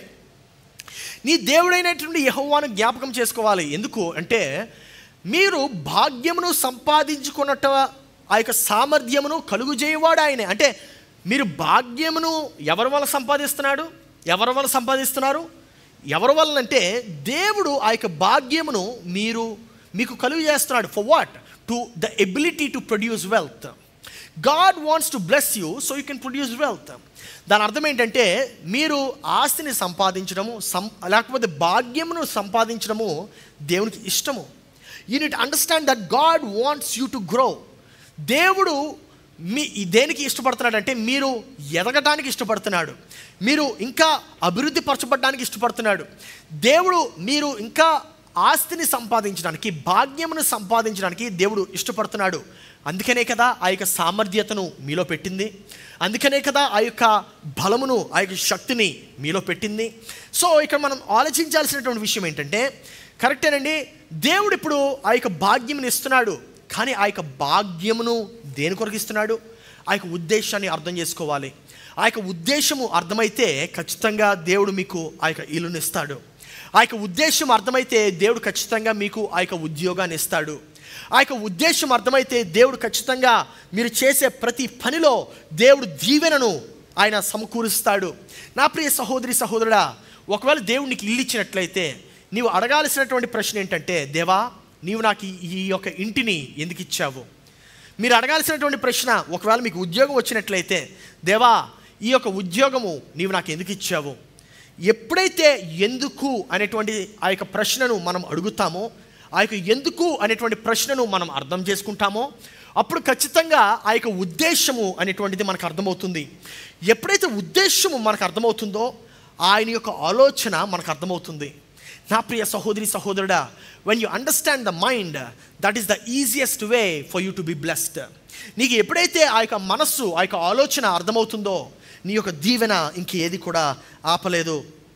నీ దేవుడైనటువంటి యహోవాను జ్ఞాపకం చేసుకోవాలి ఎందుకు అంటే మీరు భాగ్యమును సంపాదించుకున్నట ఆ యొక్క సామర్థ్యమును కలుగు చేయవాడు ఆయనే అంటే మీరు భాగ్యమును ఎవరి వల్ల సంపాదిస్తున్నాడు ఎవరి వల్ల సంపాదిస్తున్నారు ఎవరి వల్ల అంటే దేవుడు ఆ యొక్క భాగ్యమును మీరు మీకు కలుగు చేస్తున్నాడు for what to the ability to produce wealth God wants to bless you so you can produce wealth దాని అర్థం ఏంటంటే మీరు ఆస్తిని సంపాదించడము సం లేకపోతే భాగ్యమును సంపాదించడము దేవునికి ఇష్టము you need understand that God wants you to grow దేవుడు మీ ఈ దేనికి ఇష్టపడుతున్నాడంటే మీరు ఎదగటానికి ఇష్టపడుతున్నాడు మీరు ఇంకా అభివృద్ధి పరచబడడానికి ఇష్టపడుతున్నాడు దేవుడు మీరు ఇంకా ఆస్తిని సంపాదించడానికి భాగ్యమును సంపాదించడానికి దేవుడు ఇష్టపడుతున్నాడు అందుకనే కదా ఆ యొక్క సామర్థ్యతను మీలో పెట్టింది అందుకనే కదా ఆ యొక్క బలమును ఆ యొక్క శక్తిని మీలో పెట్టింది సో ఇక్కడ మనం ఆలోచించాల్సినటువంటి విషయం ఏంటంటే కరెక్టేనండి దేవుడు ఇప్పుడు ఆ యొక్క భాగ్యమును ఇస్తున్నాడు కానీ ఆ యొక్క భాగ్యమును దేని కొరకు ఇస్తున్నాడు ఆ యొక్క ఉద్దేశాన్ని అర్థం చేసుకోవాలి ఆ యొక్క ఉద్దేశము అర్థమైతే ఖచ్చితంగా దేవుడు మీకు ఆ యొక్క ఇల్లుని ఇస్తాడు ఆ యొక్క ఉద్దేశం అర్థమైతే దేవుడు ఖచ్చితంగా మీకు ఆ యొక్క ఉద్యోగాన్ని ఇస్తాడు ఆ యొక్క ఉద్దేశం అర్థమైతే దేవుడు ఖచ్చితంగా మీరు చేసే ప్రతి పనిలో దేవుడు దీవెనను ఆయన సమకూరుస్తాడు నా ప్రియ సహోదరి సహోదరుడా ఒకవేళ దేవుడు నీకు ఇల్లు ఇచ్చినట్లయితే నీవు అడగాల్సినటువంటి ప్రశ్న ఏంటంటే దేవా నీవు నాకు ఈ- ఈ యొక్క ఇంటిని ఎందుకు ఇచ్చావు మీరు అడగాల్సినటువంటి ప్రశ్న ఒకవేళ మీకు ఉద్యోగం వచ్చినట్లయితే దేవా ఈ యొక్క ఉద్యోగము నీవు నాకు ఎందుకు ఇచ్చావు ఎప్పుడైతే ఎందుకు అనేటువంటి ఆ యొక్క ప్రశ్నను మనం అడుగుతామో ఆ యొక్క ఎందుకు అనేటువంటి ప్రశ్నను మనం అర్థం చేసుకుంటామో అప్పుడు ఖచ్చితంగా ఆ యొక్క ఉద్దేశము అనేటువంటిది మనకు అర్థమవుతుంది ఎప్పుడైతే ఉద్దేశము మనకు అర్థమవుతుందో ఆయన యొక్క ఆలోచన మనకు అర్థమవుతుంది నా ప్రియ సహోదరి సహోదరుడా when you understand the mind that is the easiest way for you to be blessed నీకు ఎప్పుడైతే ఆ యొక్క మనస్సు ఆ యొక్క ఆలోచన అర్థమవుతుందో నీ యొక్క దీవెన ఇంకేది కూడా ఆపలేదు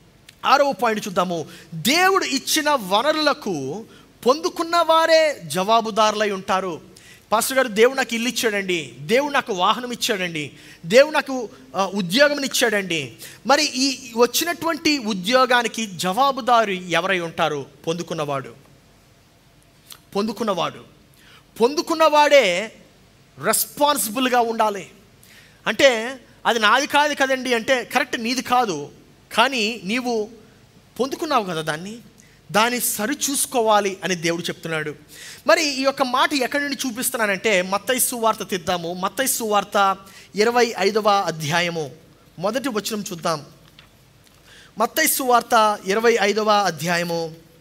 ఆరవ పాయింట్ చూద్దాము దేవుడు ఇచ్చిన వనరులకు పొందుకున్న వారే జవాబుదారులై ఉంటారు పాస్టర్ గారు దేవుడు నాకు ఇల్లు ఇచ్చాడండి దేవుడు నాకు వాహనం ఇచ్చాడండి దేవుడు నాకు ఆ, ఉద్యోగం ఇచ్చాడండి మరి ఈ వచ్చినటువంటి ఉద్యోగానికి జవాబుదారు ఎవరై ఉంటారు పొందుకున్నవాడు పొందుకున్నవాడు పొందుకున్నవాడే రెస్పాన్సిబుల్గా ఉండాలి అంటే అది నాది కాదు కదండి అంటే కరెక్ట్ నీది కాదు కానీ నీవు పొందుకున్నావు కదా దాన్ని దాన్ని సరి చూసుకోవాలి అని దేవుడు చెప్తున్నాడు మరి ఈ యొక్క మాట ఎక్కడి నుండి చూపిస్తున్నానంటే మత్తైసు వార్త తిద్దాము మత్తైసు వార్త ఇరవై ఐదవ అధ్యాయము మొదటి వచనం చూద్దాం మత్తైసు వార్త ఇరవై ఐదవ అధ్యాయము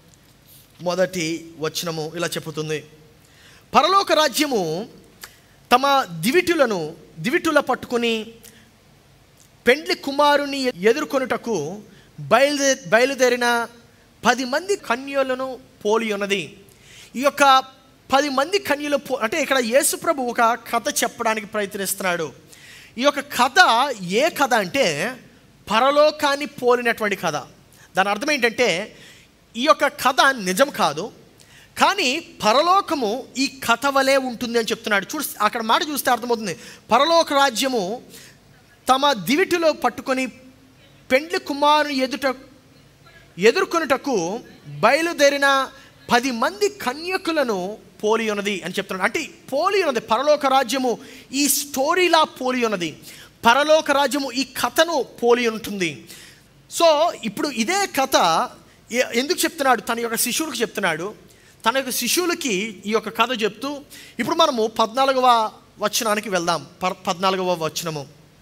మొదటి వచనము ఇలా చెప్పుతుంది పరలోక రాజ్యము తమ దివిటులను దివిటుల పట్టుకుని పెండ్లి కుమారుని ఎదుర్కొనుటకు బయలుదే బయలుదేరిన పది మంది కన్యలను పోలి ఉన్నది ఈ యొక్క పది మంది కన్యలు పో అంటే ఇక్కడ యేసుప్రభు ఒక కథ చెప్పడానికి ప్రయత్నిస్తున్నాడు ఈ యొక్క కథ ఏ కథ అంటే పరలోకాన్ని పోలినటువంటి కథ దాని అర్థం ఏంటంటే ఈ యొక్క కథ నిజం కాదు కానీ పరలోకము ఈ కథ వలె ఉంటుంది అని చెప్తున్నాడు చూడు అక్కడ మాట చూస్తే అర్థమవుతుంది పరలోక రాజ్యము తమ దివిటిలో పట్టుకొని పెండ్లి కుమారుని ఎదుట ఎదుర్కొనుటకు బయలుదేరిన పది మంది కన్యకులను పోలి ఉన్నది అని చెప్తున్నాడు అంటే పోలి ఉన్నది పరలోక రాజ్యము ఈ స్టోరీలా పోలి ఉన్నది పరలోక రాజ్యము ఈ కథను పోలి ఉంటుంది సో ఇప్పుడు ఇదే కథ ఎ- ఎందుకు చెప్తున్నాడు తన యొక్క శిష్యులకు చెప్తున్నాడు తన యొక్క శిష్యులకి ఈ యొక్క కథ చెప్తూ ఇప్పుడు మనము పద్నాలుగవ వచనానికి వెళ్దాం పర్ పద్నాలుగవ వచనము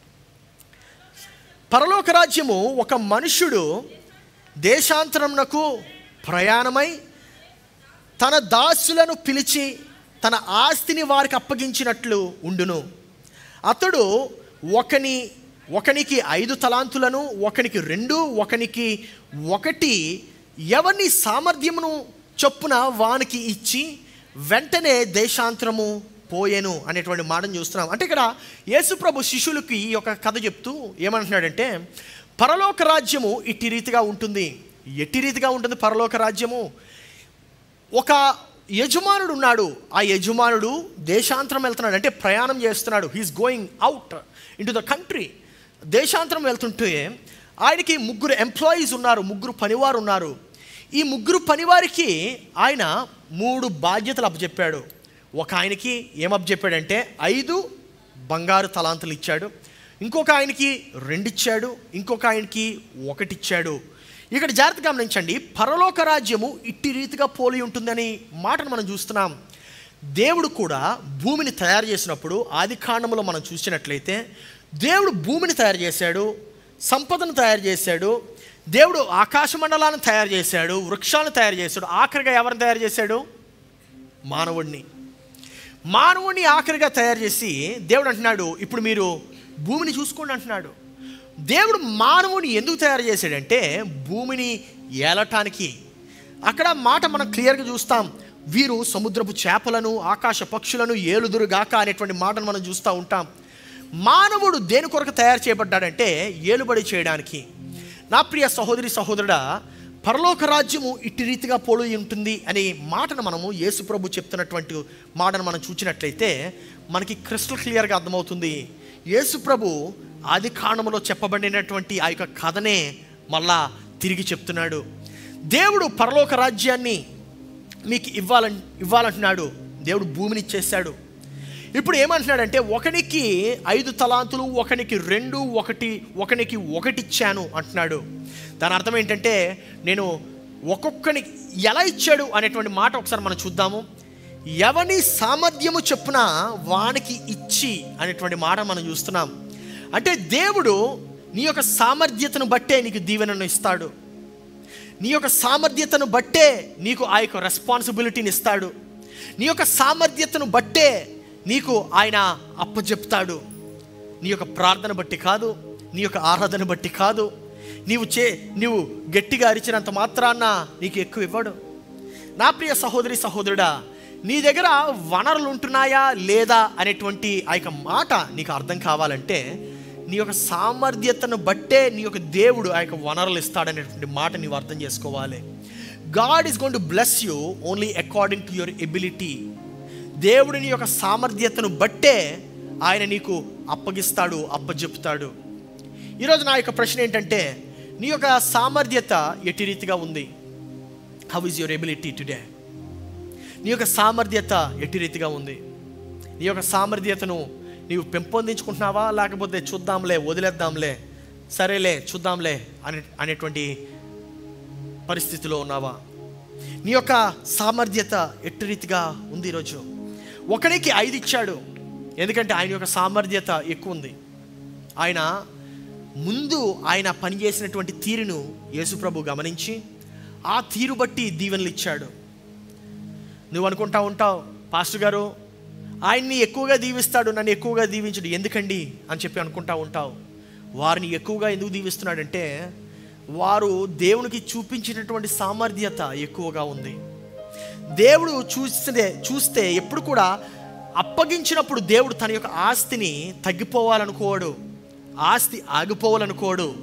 పరలోక రాజ్యము ఒక మనుష్యుడు దేశాంతరమునకు ప్రయాణమై తన దాసులను పిలిచి తన ఆస్తిని వారికి అప్పగించినట్లు ఉండును అతడు ఒకని ఒకనికి ఐదు తలాంతులను ఒకనికి రెండు ఒకనికి ఒకటి ఎవరిని సామర్థ్యమును చొప్పున వానికి ఇచ్చి వెంటనే దేశాంతరము పోయేను అనేటువంటి మాటను చూస్తున్నాం అంటే ఇక్కడ యేసుప్రభు శిష్యులకి ఈ యొక్క కథ చెప్తూ ఏమంటున్నాడంటే పరలోక రాజ్యము ఇట్టి రీతిగా ఉంటుంది ఎట్టి రీతిగా ఉంటుంది పరలోక రాజ్యము ఒక యజమానుడు ఉన్నాడు ఆ యజమానుడు దేశాంతరం వెళ్తున్నాడు అంటే ప్రయాణం చేస్తున్నాడు he's going out into the country దేశాంతరం వెళ్తుంటే ఆయనకి ముగ్గురు ఎంప్లాయీస్ ఉన్నారు ముగ్గురు పనివారు ఉన్నారు ఈ ముగ్గురు పనివారికి ఆయన మూడు బాధ్యతలు అప్పచెప్పాడు ఒక ఆయనకి ఏం అప్పచెప్పాడంటే ఐదు బంగారు తలాంతులు ఇచ్చాడు ఇంకొక ఆయనకి రెండు ఇచ్చాడు ఇంకొక ఆయనకి ఒకటి ఇచ్చాడు ఇక్కడ జాగ్రత్త గమనించండి పరలోక రాజ్యము ఇట్టి రీతిగా పోలి ఉంటుందని మాటను మనం చూస్తున్నాం దేవుడు కూడా భూమిని తయారు చేసినప్పుడు ఆది కాండములో మనం చూసినట్లయితే దేవుడు భూమిని తయారు చేశాడు సంపదను తయారు చేశాడు దేవుడు ఆకాశ మండలాన్ని తయారు చేశాడు వృక్షాలను తయారు చేశాడు ఆఖరిగా ఎవరిని తయారు చేశాడు మానవుడిని మానవుడిని ఆఖరిగా తయారు చేసి దేవుడు అంటున్నాడు ఇప్పుడు మీరు భూమిని చూసుకోండి అంటున్నాడు దేవుడు మానవుని ఎందుకు తయారు చేశాడంటే భూమిని ఏలటానికి అక్కడ మాట మనం క్లియర్గా చూస్తాం వీరు సముద్రపు చేపలను ఆకాశ పక్షులను ఏలుదురుగాక అనేటువంటి మాటను మనం చూస్తూ ఉంటాం మానవుడు దేని కొరకు తయారు చేయబడ్డాడంటే ఏలుబడి చేయడానికి నా ప్రియ సహోదరి సహోదరుడా పరలోక రాజ్యము ఇట్టి రీతిగా పోలి ఉంటుంది అనే మాటను మనము యేసుప్రభు చెప్తున్నటువంటి మాటను మనం చూసినట్లయితే మనకి క్రిస్టల్ క్లియర్గా అర్థమవుతుంది యేసుప్రభు ఆది కాండములో చెప్పబడినటువంటి ఆ యొక్క కథనే మళ్ళా తిరిగి చెప్తున్నాడు దేవుడు పరలోక రాజ్యాన్ని మీకు ఇవ్వాలని ఇవ్వాలంటున్నాడు దేవుడు భూమిని ఇచ్చేశాడు ఇప్పుడు ఏమంటున్నాడంటే ఒకనికి ఐదు తలాంతులు ఒకనికి రెండు ఒకటి ఒకనికి ఒకటి ఇచ్చాను అంటున్నాడు దాని అర్థం ఏంటంటే నేను ఒక్కొక్కని ఎలా ఇచ్చాడు అనేటువంటి మాట ఒకసారి మనం చూద్దాము ఎవని సామర్థ్యము చొప్పున వానికి ఇచ్చి అనేటువంటి మాట మనం చూస్తున్నాం అంటే దేవుడు నీ యొక్క సామర్థ్యతను బట్టే నీకు దీవెనను ఇస్తాడు నీ యొక్క సామర్థ్యతను బట్టే నీకు ఆ యొక్క రెస్పాన్సిబిలిటీని ఇస్తాడు నీ యొక్క సామర్థ్యతను బట్టే నీకు ఆయన అప్పచెప్తాడు నీ యొక్క ప్రార్థన బట్టి కాదు నీ యొక్క ఆరాధన బట్టి కాదు నీవు చే నీవు గట్టిగా అరిచినంత మాత్రాన్న నీకు ఎక్కువ ఇవ్వడు నా ప్రియ సహోదరి సహోదరుడా నీ దగ్గర వనరులు ఉంటున్నాయా లేదా అనేటువంటి ఆ యొక్క మాట నీకు అర్థం కావాలంటే నీ యొక్క సామర్థ్యతను బట్టే నీ యొక్క దేవుడు ఆ యొక్క వనరులు ఇస్తాడనేటువంటి మాట నీవు అర్థం చేసుకోవాలి God is gonna to bless you only according to your ability దేవుడిని యొక్క సామర్థ్యతను బట్టే ఆయన నీకు అప్పగిస్తాడు అప్పచెప్తాడు ఈరోజు నా యొక్క ప్రశ్న ఏంటంటే నీ యొక్క సామర్థ్యత ఎట్టి రీతిగా ఉంది how is your ability today నీ యొక్క సామర్థ్యత ఎట్టి రీతిగా ఉంది నీ యొక్క సామర్థ్యతను నీవు పెంపొందించుకుంటున్నావా లేకపోతే చూద్దాంలే వదిలేద్దాంలే సరేలే చూద్దాంలే అనే అనేటువంటి పరిస్థితిలో ఉన్నావా నీ యొక్క సామర్థ్యత ఎట్టి రీతిగా ఉంది ఈరోజు ఒకరికి ఐదు ఇచ్చాడు ఎందుకంటే ఆయన యొక్క సామర్థ్యత ఎక్కువ ఉంది ఆయన ముందు ఆయన పనిచేసినటువంటి తీరును యేసుప్రభు గమనించి ఆ తీరు బట్టి దీవెనలు ఇచ్చాడు నువ్వు అనుకుంటా ఉంటావు పాస్టర్ గారు ఆయన్ని ఎక్కువగా దీవిస్తాడు నన్ను ఎక్కువగా దీవించడు ఎందుకండి అని చెప్పి అనుకుంటా ఉంటావు వారిని ఎక్కువగా ఎందుకు దీవిస్తున్నాడంటే వారు దేవునికి చూపించినటువంటి సామర్థ్యత ఎక్కువగా ఉంది దేవుడు చూస్తే చూస్తే ఎప్పుడు కూడా అప్పగించినప్పుడు దేవుడు తన యొక్క ఆస్తిని తగ్గిపోవాలనుకోడు ఆస్తి ఆగిపోవాలనుకోడు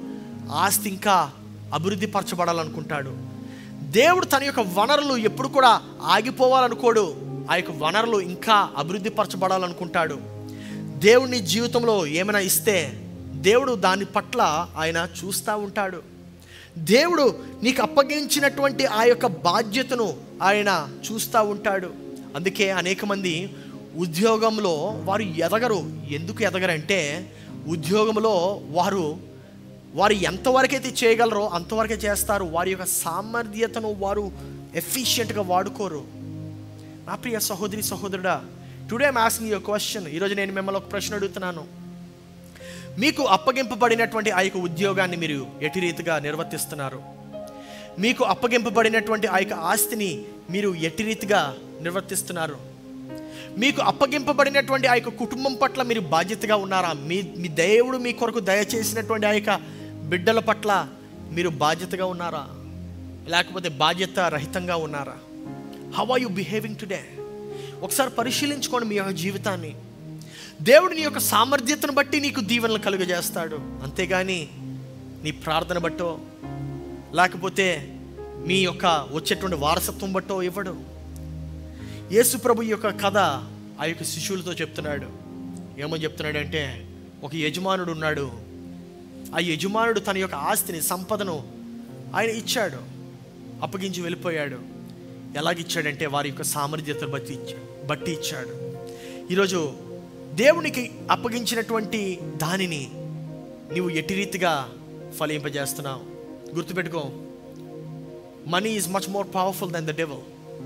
ఆస్తి ఇంకా అభివృద్ధి పరచబడాలనుకుంటాడు దేవుడు తన యొక్క వనరులు ఎప్పుడు కూడా ఆగిపోవాలనుకోడు ఆ యొక్క వనరులు ఇంకా అభివృద్ధి పరచబడాలనుకుంటాడు దేవుని జీవితంలో ఏమైనా ఇస్తే దేవుడు దాని పట్ల ఆయన చూస్తూ ఉంటాడు దేవుడు నీకు అప్పగించినటువంటి ఆ యొక్క బాధ్యతను ఆయన చూస్తూ ఉంటాడు అందుకే అనేక మంది ఉద్యోగంలో వారు ఎదగరు ఎందుకు ఎదగరంటే ఉద్యోగంలో వారు వారు ఎంతవరకైతే చేయగలరో అంతవరకే చేస్తారు వారి యొక్క సామర్థ్యతను వారు ఎఫిషియెంట్గా వాడుకోరు నా ప్రియ సహోదరి సహోదరుడా today I'm asking your question ఈరోజు నేను మిమ్మల్ని ఒక ప్రశ్న అడుగుతున్నాను మీకు అప్పగింపబడినటువంటి ఆ యొక్క ఉద్యోగాన్ని మీరు ఎటు రీతిగా నిర్వర్తిస్తున్నారు మీకు అప్పగింపబడినటువంటి ఆ యొక్క ఆస్తిని మీరు ఎట్టి రీతిగా నిర్వర్తిస్తున్నారు మీకు అప్పగింపబడినటువంటి ఆ యొక్క కుటుంబం పట్ల మీరు బాధ్యతగా ఉన్నారా మీ మీ దేవుడు మీ కొరకు దయచేసినటువంటి ఆ యొక్క బిడ్డల పట్ల మీరు బాధ్యతగా ఉన్నారా లేకపోతే బాధ్యత రహితంగా ఉన్నారా how are you behaving today ఒకసారి పరిశీలించుకోండి మీ యొక్క జీవితాన్ని దేవుడు నీ యొక్క సామర్థ్యతను బట్టి నీకు దీవెనలు కలుగజేస్తాడు అంతేగాని నీ ప్రార్థన బట్టో లేకపోతే మీ యొక్క వచ్చేటువంటి వారసత్వం బట్టో ఇవ్వడు యేసు ప్రభు యొక్క కథ ఆ యొక్క శిష్యులతో చెప్తున్నాడు ఏమని చెప్తున్నాడంటే ఒక యజమానుడు ఉన్నాడు ఆ యజమానుడు తన యొక్క ఆస్తిని సంపదను ఆయన ఇచ్చాడు అప్పగించి వెళ్ళిపోయాడు ఎలాగిచ్చాడంటే వారి యొక్క సామర్థ్యతను బట్టి ఇచ్చా- బట్టి ఇచ్చాడు ఈరోజు దేవునికి అప్పగించినటువంటి దానిని నీవు ఎట్టి రీతిగా ఫలింపజేస్తున్నావు గుర్తుపెట్టుకో money is much more powerful than the devil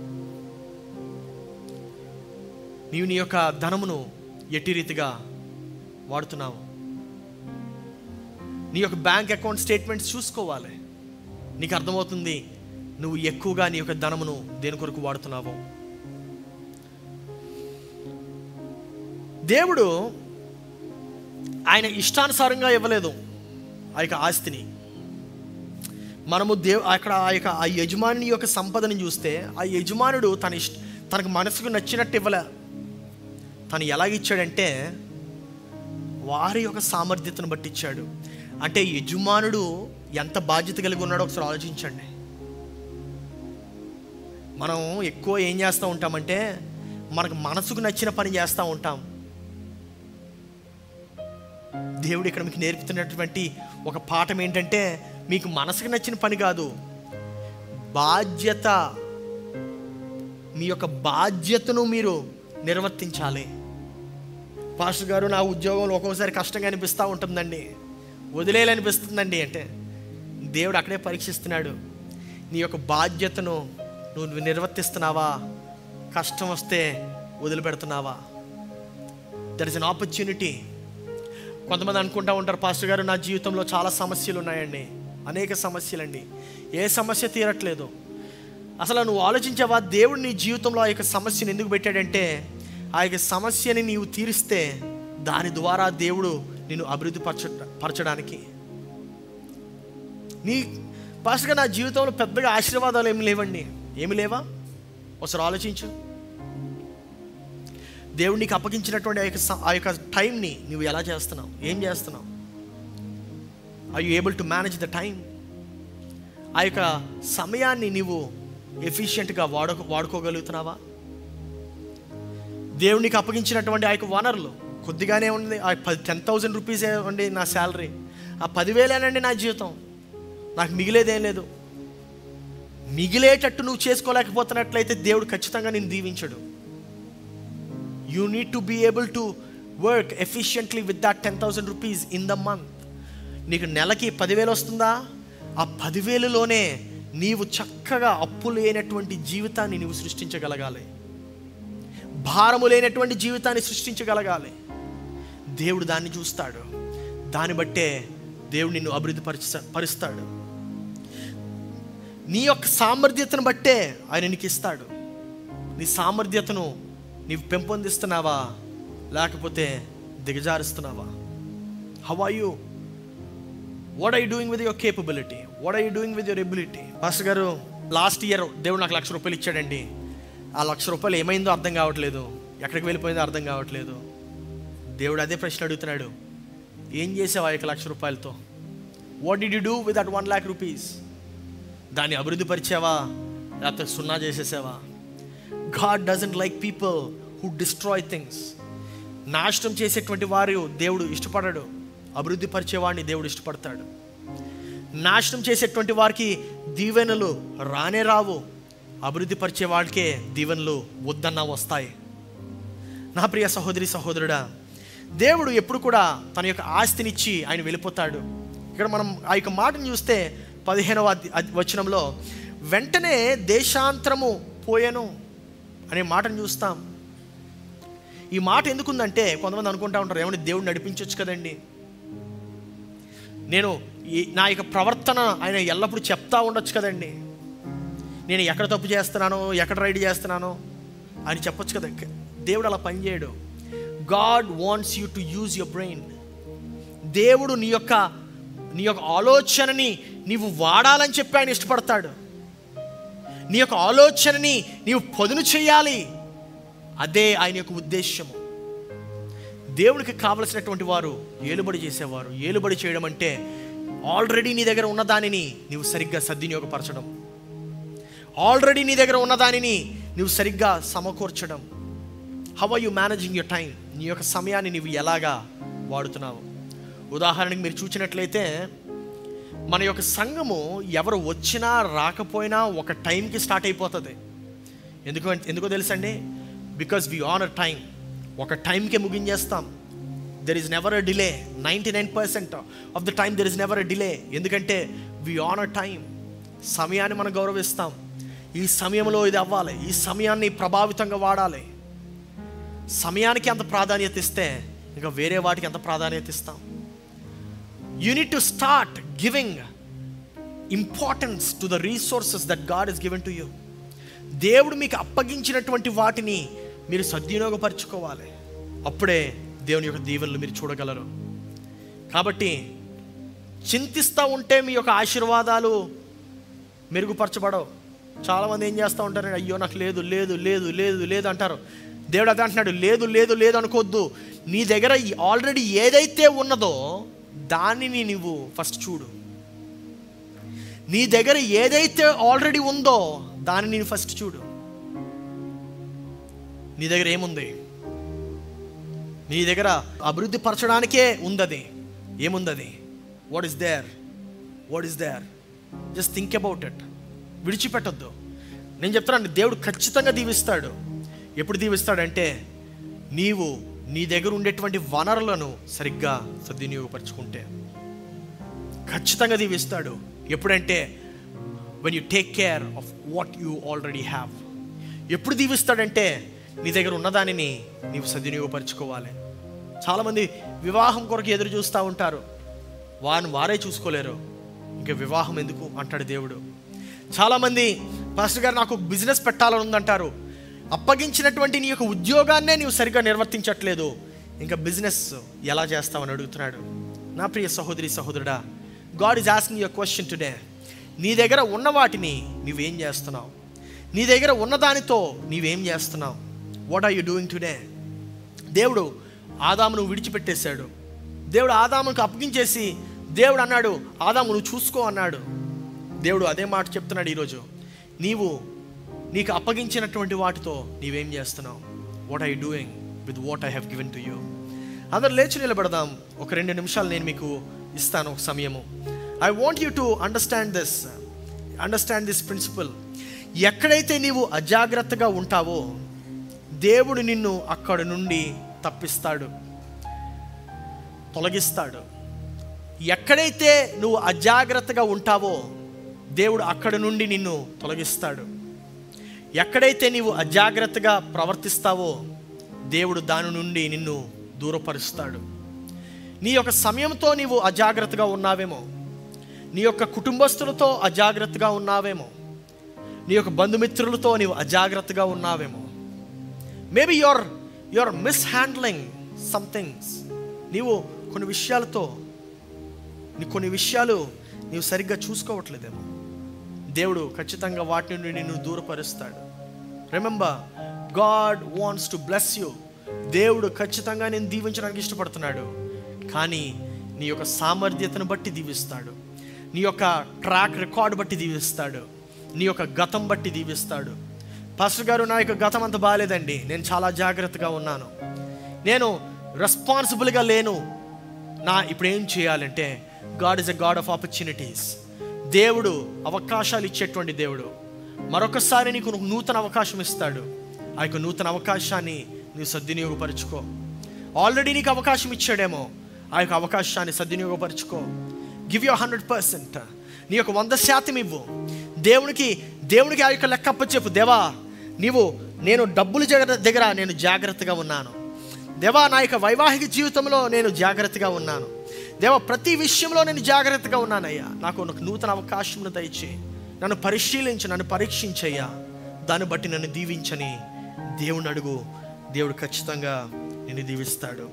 నీవు నీ యొక్క ధనమును ఎట్టి రీతిగా వాడుతున్నావు నీ యొక్క బ్యాంక్ అకౌంట్ స్టేట్మెంట్స్ చూసుకోవాలి నీకు అర్థమవుతుంది నువ్వు ఎక్కువగా నీ యొక్క ధనమును దేని కొరకు వాడుతున్నావో దేవుడు ఆయన ఇష్టానుసారంగా ఇవ్వలేదు ఆ యొక్క ఆస్తిని మనము దేవ్ అక్కడ ఆ యొక్క ఆ యజమాని యొక్క సంపదను చూస్తే ఆ యజమానుడు తన ఇష్ట తనకు మనసుకు నచ్చినట్టు ఇవ్వలే తను ఎలాగిచ్చాడంటే వారి యొక్క సామర్థ్యతను బట్టి ఇచ్చాడు అంటే యజమానుడు ఎంత బాధ్యత కలిగి ఉన్నాడో ఒకసారి ఆలోచించండి మనం ఎక్కువ ఏం చేస్తూ ఉంటామంటే మనకు మనసుకు నచ్చిన పని చేస్తూ ఉంటాం దేవుడు ఇక్కడ మీకు నేర్పుతున్నటువంటి ఒక పాఠం ఏంటంటే మీకు మనసుకు నచ్చిన పని కాదు బాధ్యత మీ యొక్క బాధ్యతను మీరు నిర్వర్తించాలి పాస్టర్ గారు నా ఉద్యోగంలో ఒక్కోసారి కష్టంగా అనిపిస్తూ ఉంటుందండి వదిలేయాలనిపిస్తుందండి అంటే దేవుడు అక్కడే పరీక్షిస్తున్నాడు నీ యొక్క బాధ్యతను నువ్వు నిర్వర్తిస్తున్నావా కష్టం వస్తే వదిలిపెడుతున్నావా దర్ ఇస్ అన్ ఆపర్చునిటీ కొంతమంది అనుకుంటా ఉంటారు పాస్టర్ గారు నా జీవితంలో చాలా సమస్యలు ఉన్నాయండి అనేక సమస్యలండి ఏ సమస్య తీరట్లేదు అసలు నువ్వు ఆలోచించావా దేవుడు నీ జీవితంలో ఆ యొక్క సమస్యను ఎందుకు పెట్టాడంటే ఆ యొక్క సమస్యని నీవు తీరిస్తే దాని ద్వారా దేవుడు నిన్ను అభివృద్ధి పరచ పరచడానికి నీ పాస్టర్గా నా జీవితంలో పెద్దగా ఆశీర్వాదాలు ఏమి లేవండి ఏమి లేవా ఒకసారి ఆలోచించు దేవుడు నీకు అప్పగించినటువంటి ఆ యొక్క స- ఆ యొక్క టైంని నువ్వు ఎలా చేస్తున్నావు ఏం చేస్తున్నావు I you able to manage the time ఆ యొక్క సమయాన్ని నీవు ఎఫిషియెంట్గా వాడుకో వాడుకోగలుగుతున్నావా దేవుడు నీకు అప్పగించినటువంటి ఆ యొక్క వనరులు కొద్దిగానే ఉంది ఆ పది టెన్ థౌజండ్ రూపీసే ఉండి నా శాలరీ ఆ పదివేలేనండి నా జీవితం నాకు మిగిలేదేం లేదు మిగిలేటట్టు నువ్వు చేసుకోలేకపోతున్నట్లయితే దేవుడు ఖచ్చితంగా నేను దీవించడు you need to be able to work efficiently with that ten thousand rupees in the month నీకు నెలకి పదివేలు వస్తుందా ఆ పదివేలులోనే నీవు చక్కగా అప్పు లేనటువంటి జీవితాన్ని నీవు సృష్టించగలగాలి భారము లేనటువంటి జీవితాన్ని సృష్టించగలగాలి దేవుడు దాన్ని చూస్తాడు దాన్ని బట్టే దేవుడు నిన్ను అభివృద్ధి పరిచ పరుస్తాడు నీ యొక్క సామర్థ్యతను బట్టే ఆయన నీకు ఇస్తాడు నీ సామర్థ్యతను నీవు పెంపొందిస్తున్నావా లేకపోతే దిగజారుస్తున్నావా how are you what I doing with your capability what I doing with your ability pastor గారు లాస్ట్ ఇయర్ దేవుడు నాకు లక్ష రూపాయలు ఇచ్చాడండి ఆ లక్ష రూపాయలు ఏమైందో అర్థం కావట్లేదు ఎక్కడికి వెళ్ళిపోయిందో అర్థం కావట్లేదు దేవుడు అదే ప్రశ్న అడుగుతున్నాడు ఏం చేసావు ఆ యొక్క లక్ష రూపాయలతో what do you do with that one lakh rupees దాన్ని అభివృద్ధి పరిచావా లేకపోతే సున్నా చేసేసావా God doesn't like people who destroy things నాశనం చేసేటువంటి వారు దేవుడు ఇష్టపడడు అభివృద్ధి పరిచేవాడిని దేవుడు ఇష్టపడతాడు నాశనం చేసేటువంటి వారికి దీవెనలు రానే రావు అభివృద్ధి పరిచే వాళ్ళకే దీవెనలు వద్దన్నా వస్తాయి నా ప్రియ సహోదరి సహోదరుడా దేవుడు ఎప్పుడు కూడా తన యొక్క ఆస్తినిచ్చి ఆయన వెళ్ళిపోతాడు ఇక్కడ మనం ఆ యొక్క మాటను చూస్తే పదిహేనవ అధ్య- అధ్య- వచనంలో వెంటనే దేశాంతరము పోయాను అనే మాటను చూస్తాం ఈ మాట ఎందుకుందంటే కొంతమంది అనుకుంటా ఉంటారు ఏమని దేవుడు నడిపించవచ్చు కదండి నేను ఈ- నా యొక్క ప్రవర్తన ఆయన ఎల్లప్పుడూ చెప్తా ఉండొచ్చు కదండి నేను ఎక్కడ తప్పు చేస్తున్నానో ఎక్కడ రైడ్ చేస్తున్నానో అని చెప్పొచ్చు కదా దేవుడు అలా పనిచేయడు God wants you to use your brain దేవుడు నీ యొక్క నీ యొక్క ఆలోచనని నీవు వాడాలని చెప్పి ఆయన ఇష్టపడతాడు నీ యొక్క ఆలోచనని నీవు పొదును చేయాలి అదే ఆయన యొక్క ఉద్దేశము దేవునికి కావలసినటువంటి వారు ఏలుబడి చేసేవారు ఏలుబడి చేయడం అంటే ఆల్రెడీ నీ దగ్గర ఉన్న దానిని నీవు సరిగ్గా సద్వినియోగపరచడం ఆల్రెడీ నీ దగ్గర ఉన్న దానిని నువ్వు సరిగ్గా సమకూర్చడం how are you managing your time నీ యొక్క సమయాన్ని నువ్వు ఎలాగా వాడుతున్నావు ఉదాహరణకి మీరు చూసినట్లయితే మన యొక్క సంఘము ఎవరు వచ్చినా రాకపోయినా ఒక టైంకి స్టార్ట్ అయిపోతుంది ఎందుకు ఎందుకో తెలుసండి బికాస్ వి ఆనర్ టైం ఒక టైంకే ముగించేస్తాం there is never a delay ninety nine percent of the time there is never a delay ఎందుకంటే వి ఆనర్ టైం సమయాన్ని మనం గౌరవిస్తాం ఈ సమయంలో ఇది అవ్వాలి ఈ సమయాన్ని ప్రభావితంగా వాడాలి సమయానికి ఎంత ప్రాధాన్యత ఇస్తే ఇంకా వేరే వాటికి ఎంత ప్రాధాన్యత ఇస్తాం you need to start giving importance to the resources that God is given to you దేవుడు మీకు అప్పగించినటువంటి వాటిని మీరు సద్వినియోగపరచుకోవాలి అప్పుడే దేవుని యొక్క దీవెనలు మీరు చూడగలరు కాబట్టి చింతిస్తూ ఉంటే మీ యొక్క ఆశీర్వాదాలు మెరుగుపరచబడవు చాలామంది ఏం చేస్తూ ఉంటారు అయ్యో నాకు లేదు లేదు లేదు లేదు లేదు అంటారు దేవుడు అదే అంటున్నాడు లేదు లేదు లేదు అనుకోవద్దు నీ దగ్గర ఆల్రెడీ ఏదైతే ఉన్నదో దానిని నువ్వు ఫస్ట్ చూడు నీ దగ్గర ఏదైతే ఆల్రెడీ ఉందో దానిని నేను ఫస్ట్ చూడు నీ దగ్గర ఏముంది నీ దగ్గర అభివృద్ధి పరచడానికే ఉందది ఏముందది what is there what is there just think about it విడిచిపెట్టొద్దు నేను చెప్తున్నాను దేవుడు ఖచ్చితంగా దీవిస్తాడు ఎప్పుడు దీవిస్తాడంటే నీవు నీ దగ్గర ఉండేటువంటి వనరులను సరిగ్గా సద్వినియోగపరచుకుంటే ఖచ్చితంగా దీవిస్తాడు ఎప్పుడంటే when you take care of what you already have ఎప్పుడు దీవిస్తాడంటే నీ దగ్గర ఉన్నదానిని నీవు సద్వినియోగపరచుకోవాలి చాలామంది వివాహం కొరకు ఎదురు చూస్తూ ఉంటారు వారిని వారే చూసుకోలేరు ఇంకా వివాహం ఎందుకు అంటాడు దేవుడు చాలామంది పాస్టర్ గారు నాకు బిజినెస్ పెట్టాలని ఉందంటారు అప్పగించినటువంటి నీ యొక్క ఉద్యోగాన్నే నీవు సరిగ్గా నిర్వర్తించట్లేదు ఇంకా బిజినెస్ ఎలా చేస్తావని అడుగుతున్నాడు నా ప్రియ సహోదరి సహోదరుడా God is asking your question today నీ దగ్గర ఉన్న వాటిని నువ్వేం చేస్తున్నావు నీ దగ్గర ఉన్నదానితో నీవేం చేస్తున్నావు what are you doing today దేవుడు ఆదామును విడిచిపెట్టేశాడు దేవుడు ఆదామునికి అప్పగించేసి దేవుడు అన్నాడు ఆదాము నువ్వు చూసుకో అన్నాడు దేవుడు అదే మాట చెప్తున్నాడు ఈరోజు నీవు నీకు అప్పగించినటువంటి వాటితో నీవేం చేస్తున్నావు what I doing with what I have given to you అందరు లేచి నిలబడదాం ఒక రెండు నిమిషాలు నేను మీకు ఇస్తాను ఒక సమయము I want you to understand this understand this principle ఎక్కడైతే నీవు అజాగ్రత్తగా ఉంటావో దేవుడు నిన్ను అక్కడ నుండి తప్పిస్తాడు తొలగిస్తాడు ఎక్కడైతే నువ్వు అజాగ్రత్తగా ఉంటావో దేవుడు అక్కడ నుండి నిన్ను తొలగిస్తాడు ఎక్కడైతే నీవు అజాగ్రత్తగా ప్రవర్తిస్తావో దేవుడు దాని నుండి నిన్ను దూరపరుస్తాడు నీ యొక్క సమయంతో నీవు అజాగ్రత్తగా ఉన్నావేమో నీ యొక్క కుటుంబస్తులతో అజాగ్రత్తగా ఉన్నావేమో నీ యొక్క బంధుమిత్రులతో నీవు అజాగ్రత్తగా ఉన్నావేమో maybe your your mishandling somethings నీవు కొన్ని విషయాలతో నీ కొన్ని విషయాలు నీవు సరిగ్గా చూసుకోవట్లేదేమో దేవుడు ఖచ్చితంగా వాటి నుండి నిన్ను దూరపరుస్తాడు remember God wants to bless you దేవుడు ఖచ్చితంగా నేను దీవించడానికి ఇష్టపడుతున్నాడు కానీ నీ యొక్క సామర్థ్యతను బట్టి దీవిస్తాడు నీ యొక్క ట్రాక్ రికార్డ్ బట్టి దీవిస్తాడు నీ యొక్క గతం బట్టి దీవిస్తాడు పాస్టర్ గారు నా యొక్క గతం అంత బాగాలేదండి నేను చాలా జాగ్రత్తగా ఉన్నాను నేను రెస్పాన్సిబుల్గా లేను నా ఇప్పుడు ఏం చేయాలంటే God is a God of opportunities దేవుడు అవకాశాలు ఇచ్చేటువంటి దేవుడు మరొకసారి నీకు ఒక నూతన అవకాశం ఇస్తాడు ఆ యొక్క నూతన అవకాశాన్ని నువ్వు సద్వినియోగపరుచుకో ఆల్రెడీ నీకు అవకాశం ఇచ్చాడేమో ఆ యొక్క అవకాశాన్ని సద్వినియోగపరుచుకో గివ్ యూ హండ్రెడ్ పర్సెంట్ నీ యొక్క వంద శాతం ఇవ్వు దేవునికి దేవునికి ఆ యొక్క లెక్క చెప్పు దేవా నీవు నేను డబ్బులు జగ- దగ్గర నేను జాగ్రత్తగా ఉన్నాను దేవా నా యొక్క వైవాహిక జీవితంలో నేను జాగ్రత్తగా ఉన్నాను దేవా ప్రతి విషయంలో నేను జాగ్రత్తగా ఉన్నానయ్యా నాకు ఒక నూతన అవకాశం దయచే నన్ను పరిశీలించి నన్ను పరీక్షించయ్యా దాన్ని బట్టి నన్ను దీవించని దేవుని అడుగు దేవుడు ఖచ్చితంగా నిన్ను దీవిస్తాడు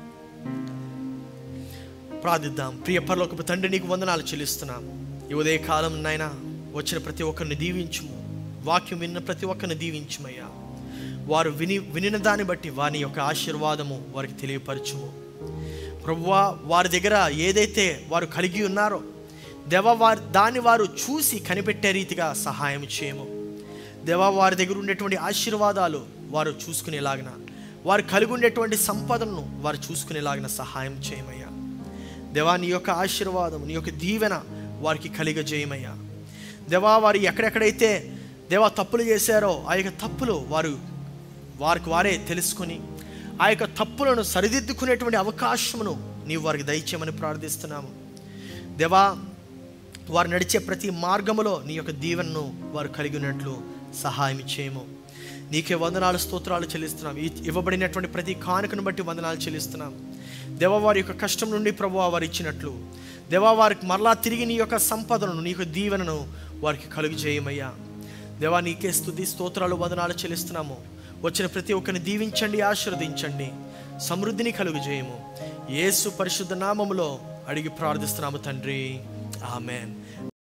ప్రార్థిద్దాం ప్రియ పరలోకపు తండ్రి నీకు వందనాలు చెల్లిస్తున్నాం ఈ ఉదయ కాలం నాయన వచ్చిన ప్రతి ఒక్కరిని దీవించుము వాక్యం విన్న ప్రతి ఒక్కరిని దీవించుమయ్యా వారు విని వినిన దాన్ని బట్టి వారి యొక్క ఆశీర్వాదము వారికి తెలియపరచుము ప్రభువా వారి దగ్గర ఏదైతే వారు కలిగి ఉన్నారో దేవ వారి దాన్ని వారు చూసి కనిపెట్టే రీతిగా సహాయం చేయము దేవా వారి దగ్గర ఉండేటువంటి ఆశీర్వాదాలు వారు చూసుకునేలాగిన వారు కలిగి ఉండేటువంటి సంపదను వారు చూసుకునేలాగిన సహాయం చేయమయ్యా దేవా నీ యొక్క ఆశీర్వాదం నీ యొక్క దీవెన వారికి కలిగజేయమయ్యా దేవా వారు ఎక్కడెక్కడైతే దేవా తప్పులు చేశారో ఆ యొక్క తప్పులు వారు వారికి వారే తెలుసుకొని ఆ యొక్క తప్పులను సరిదిద్దుకునేటువంటి అవకాశమును నీవు వారికి దయచేయమని ప్రార్థిస్తున్నాము దేవా వారు నడిచే ప్రతి మార్గములో నీ యొక్క దీవెనను వారు కలిగి ఉన్నట్లు సహాయం చేయము నీకే వందనాలు స్తోత్రాలు చెల్లిస్తున్నాం ఈ ఇవ్వబడినటువంటి ప్రతి కానుకను బట్టి వందనాలు చెల్లిస్తున్నాం దేవ వారి యొక్క కష్టం నుండి ప్రభు వారు ఇచ్చినట్లు దేవా వారికి మరలా తిరిగి నీ యొక్క సంపదను నీ యొక్క దీవెనను వారికి కలుగు చేయమయ్యా దేవా నీకే స్తుతి స్తోత్రాలు వందనాలు చెల్లిస్తున్నాము వచ్చిన ప్రతి ఒక్కరిని దీవించండి ఆశీర్వదించండి సమృద్ధిని కలుగు చేయము యేసు పరిశుద్ధ నామములో అడిగి ప్రార్థిస్తున్నాము తండ్రి ఆమెన్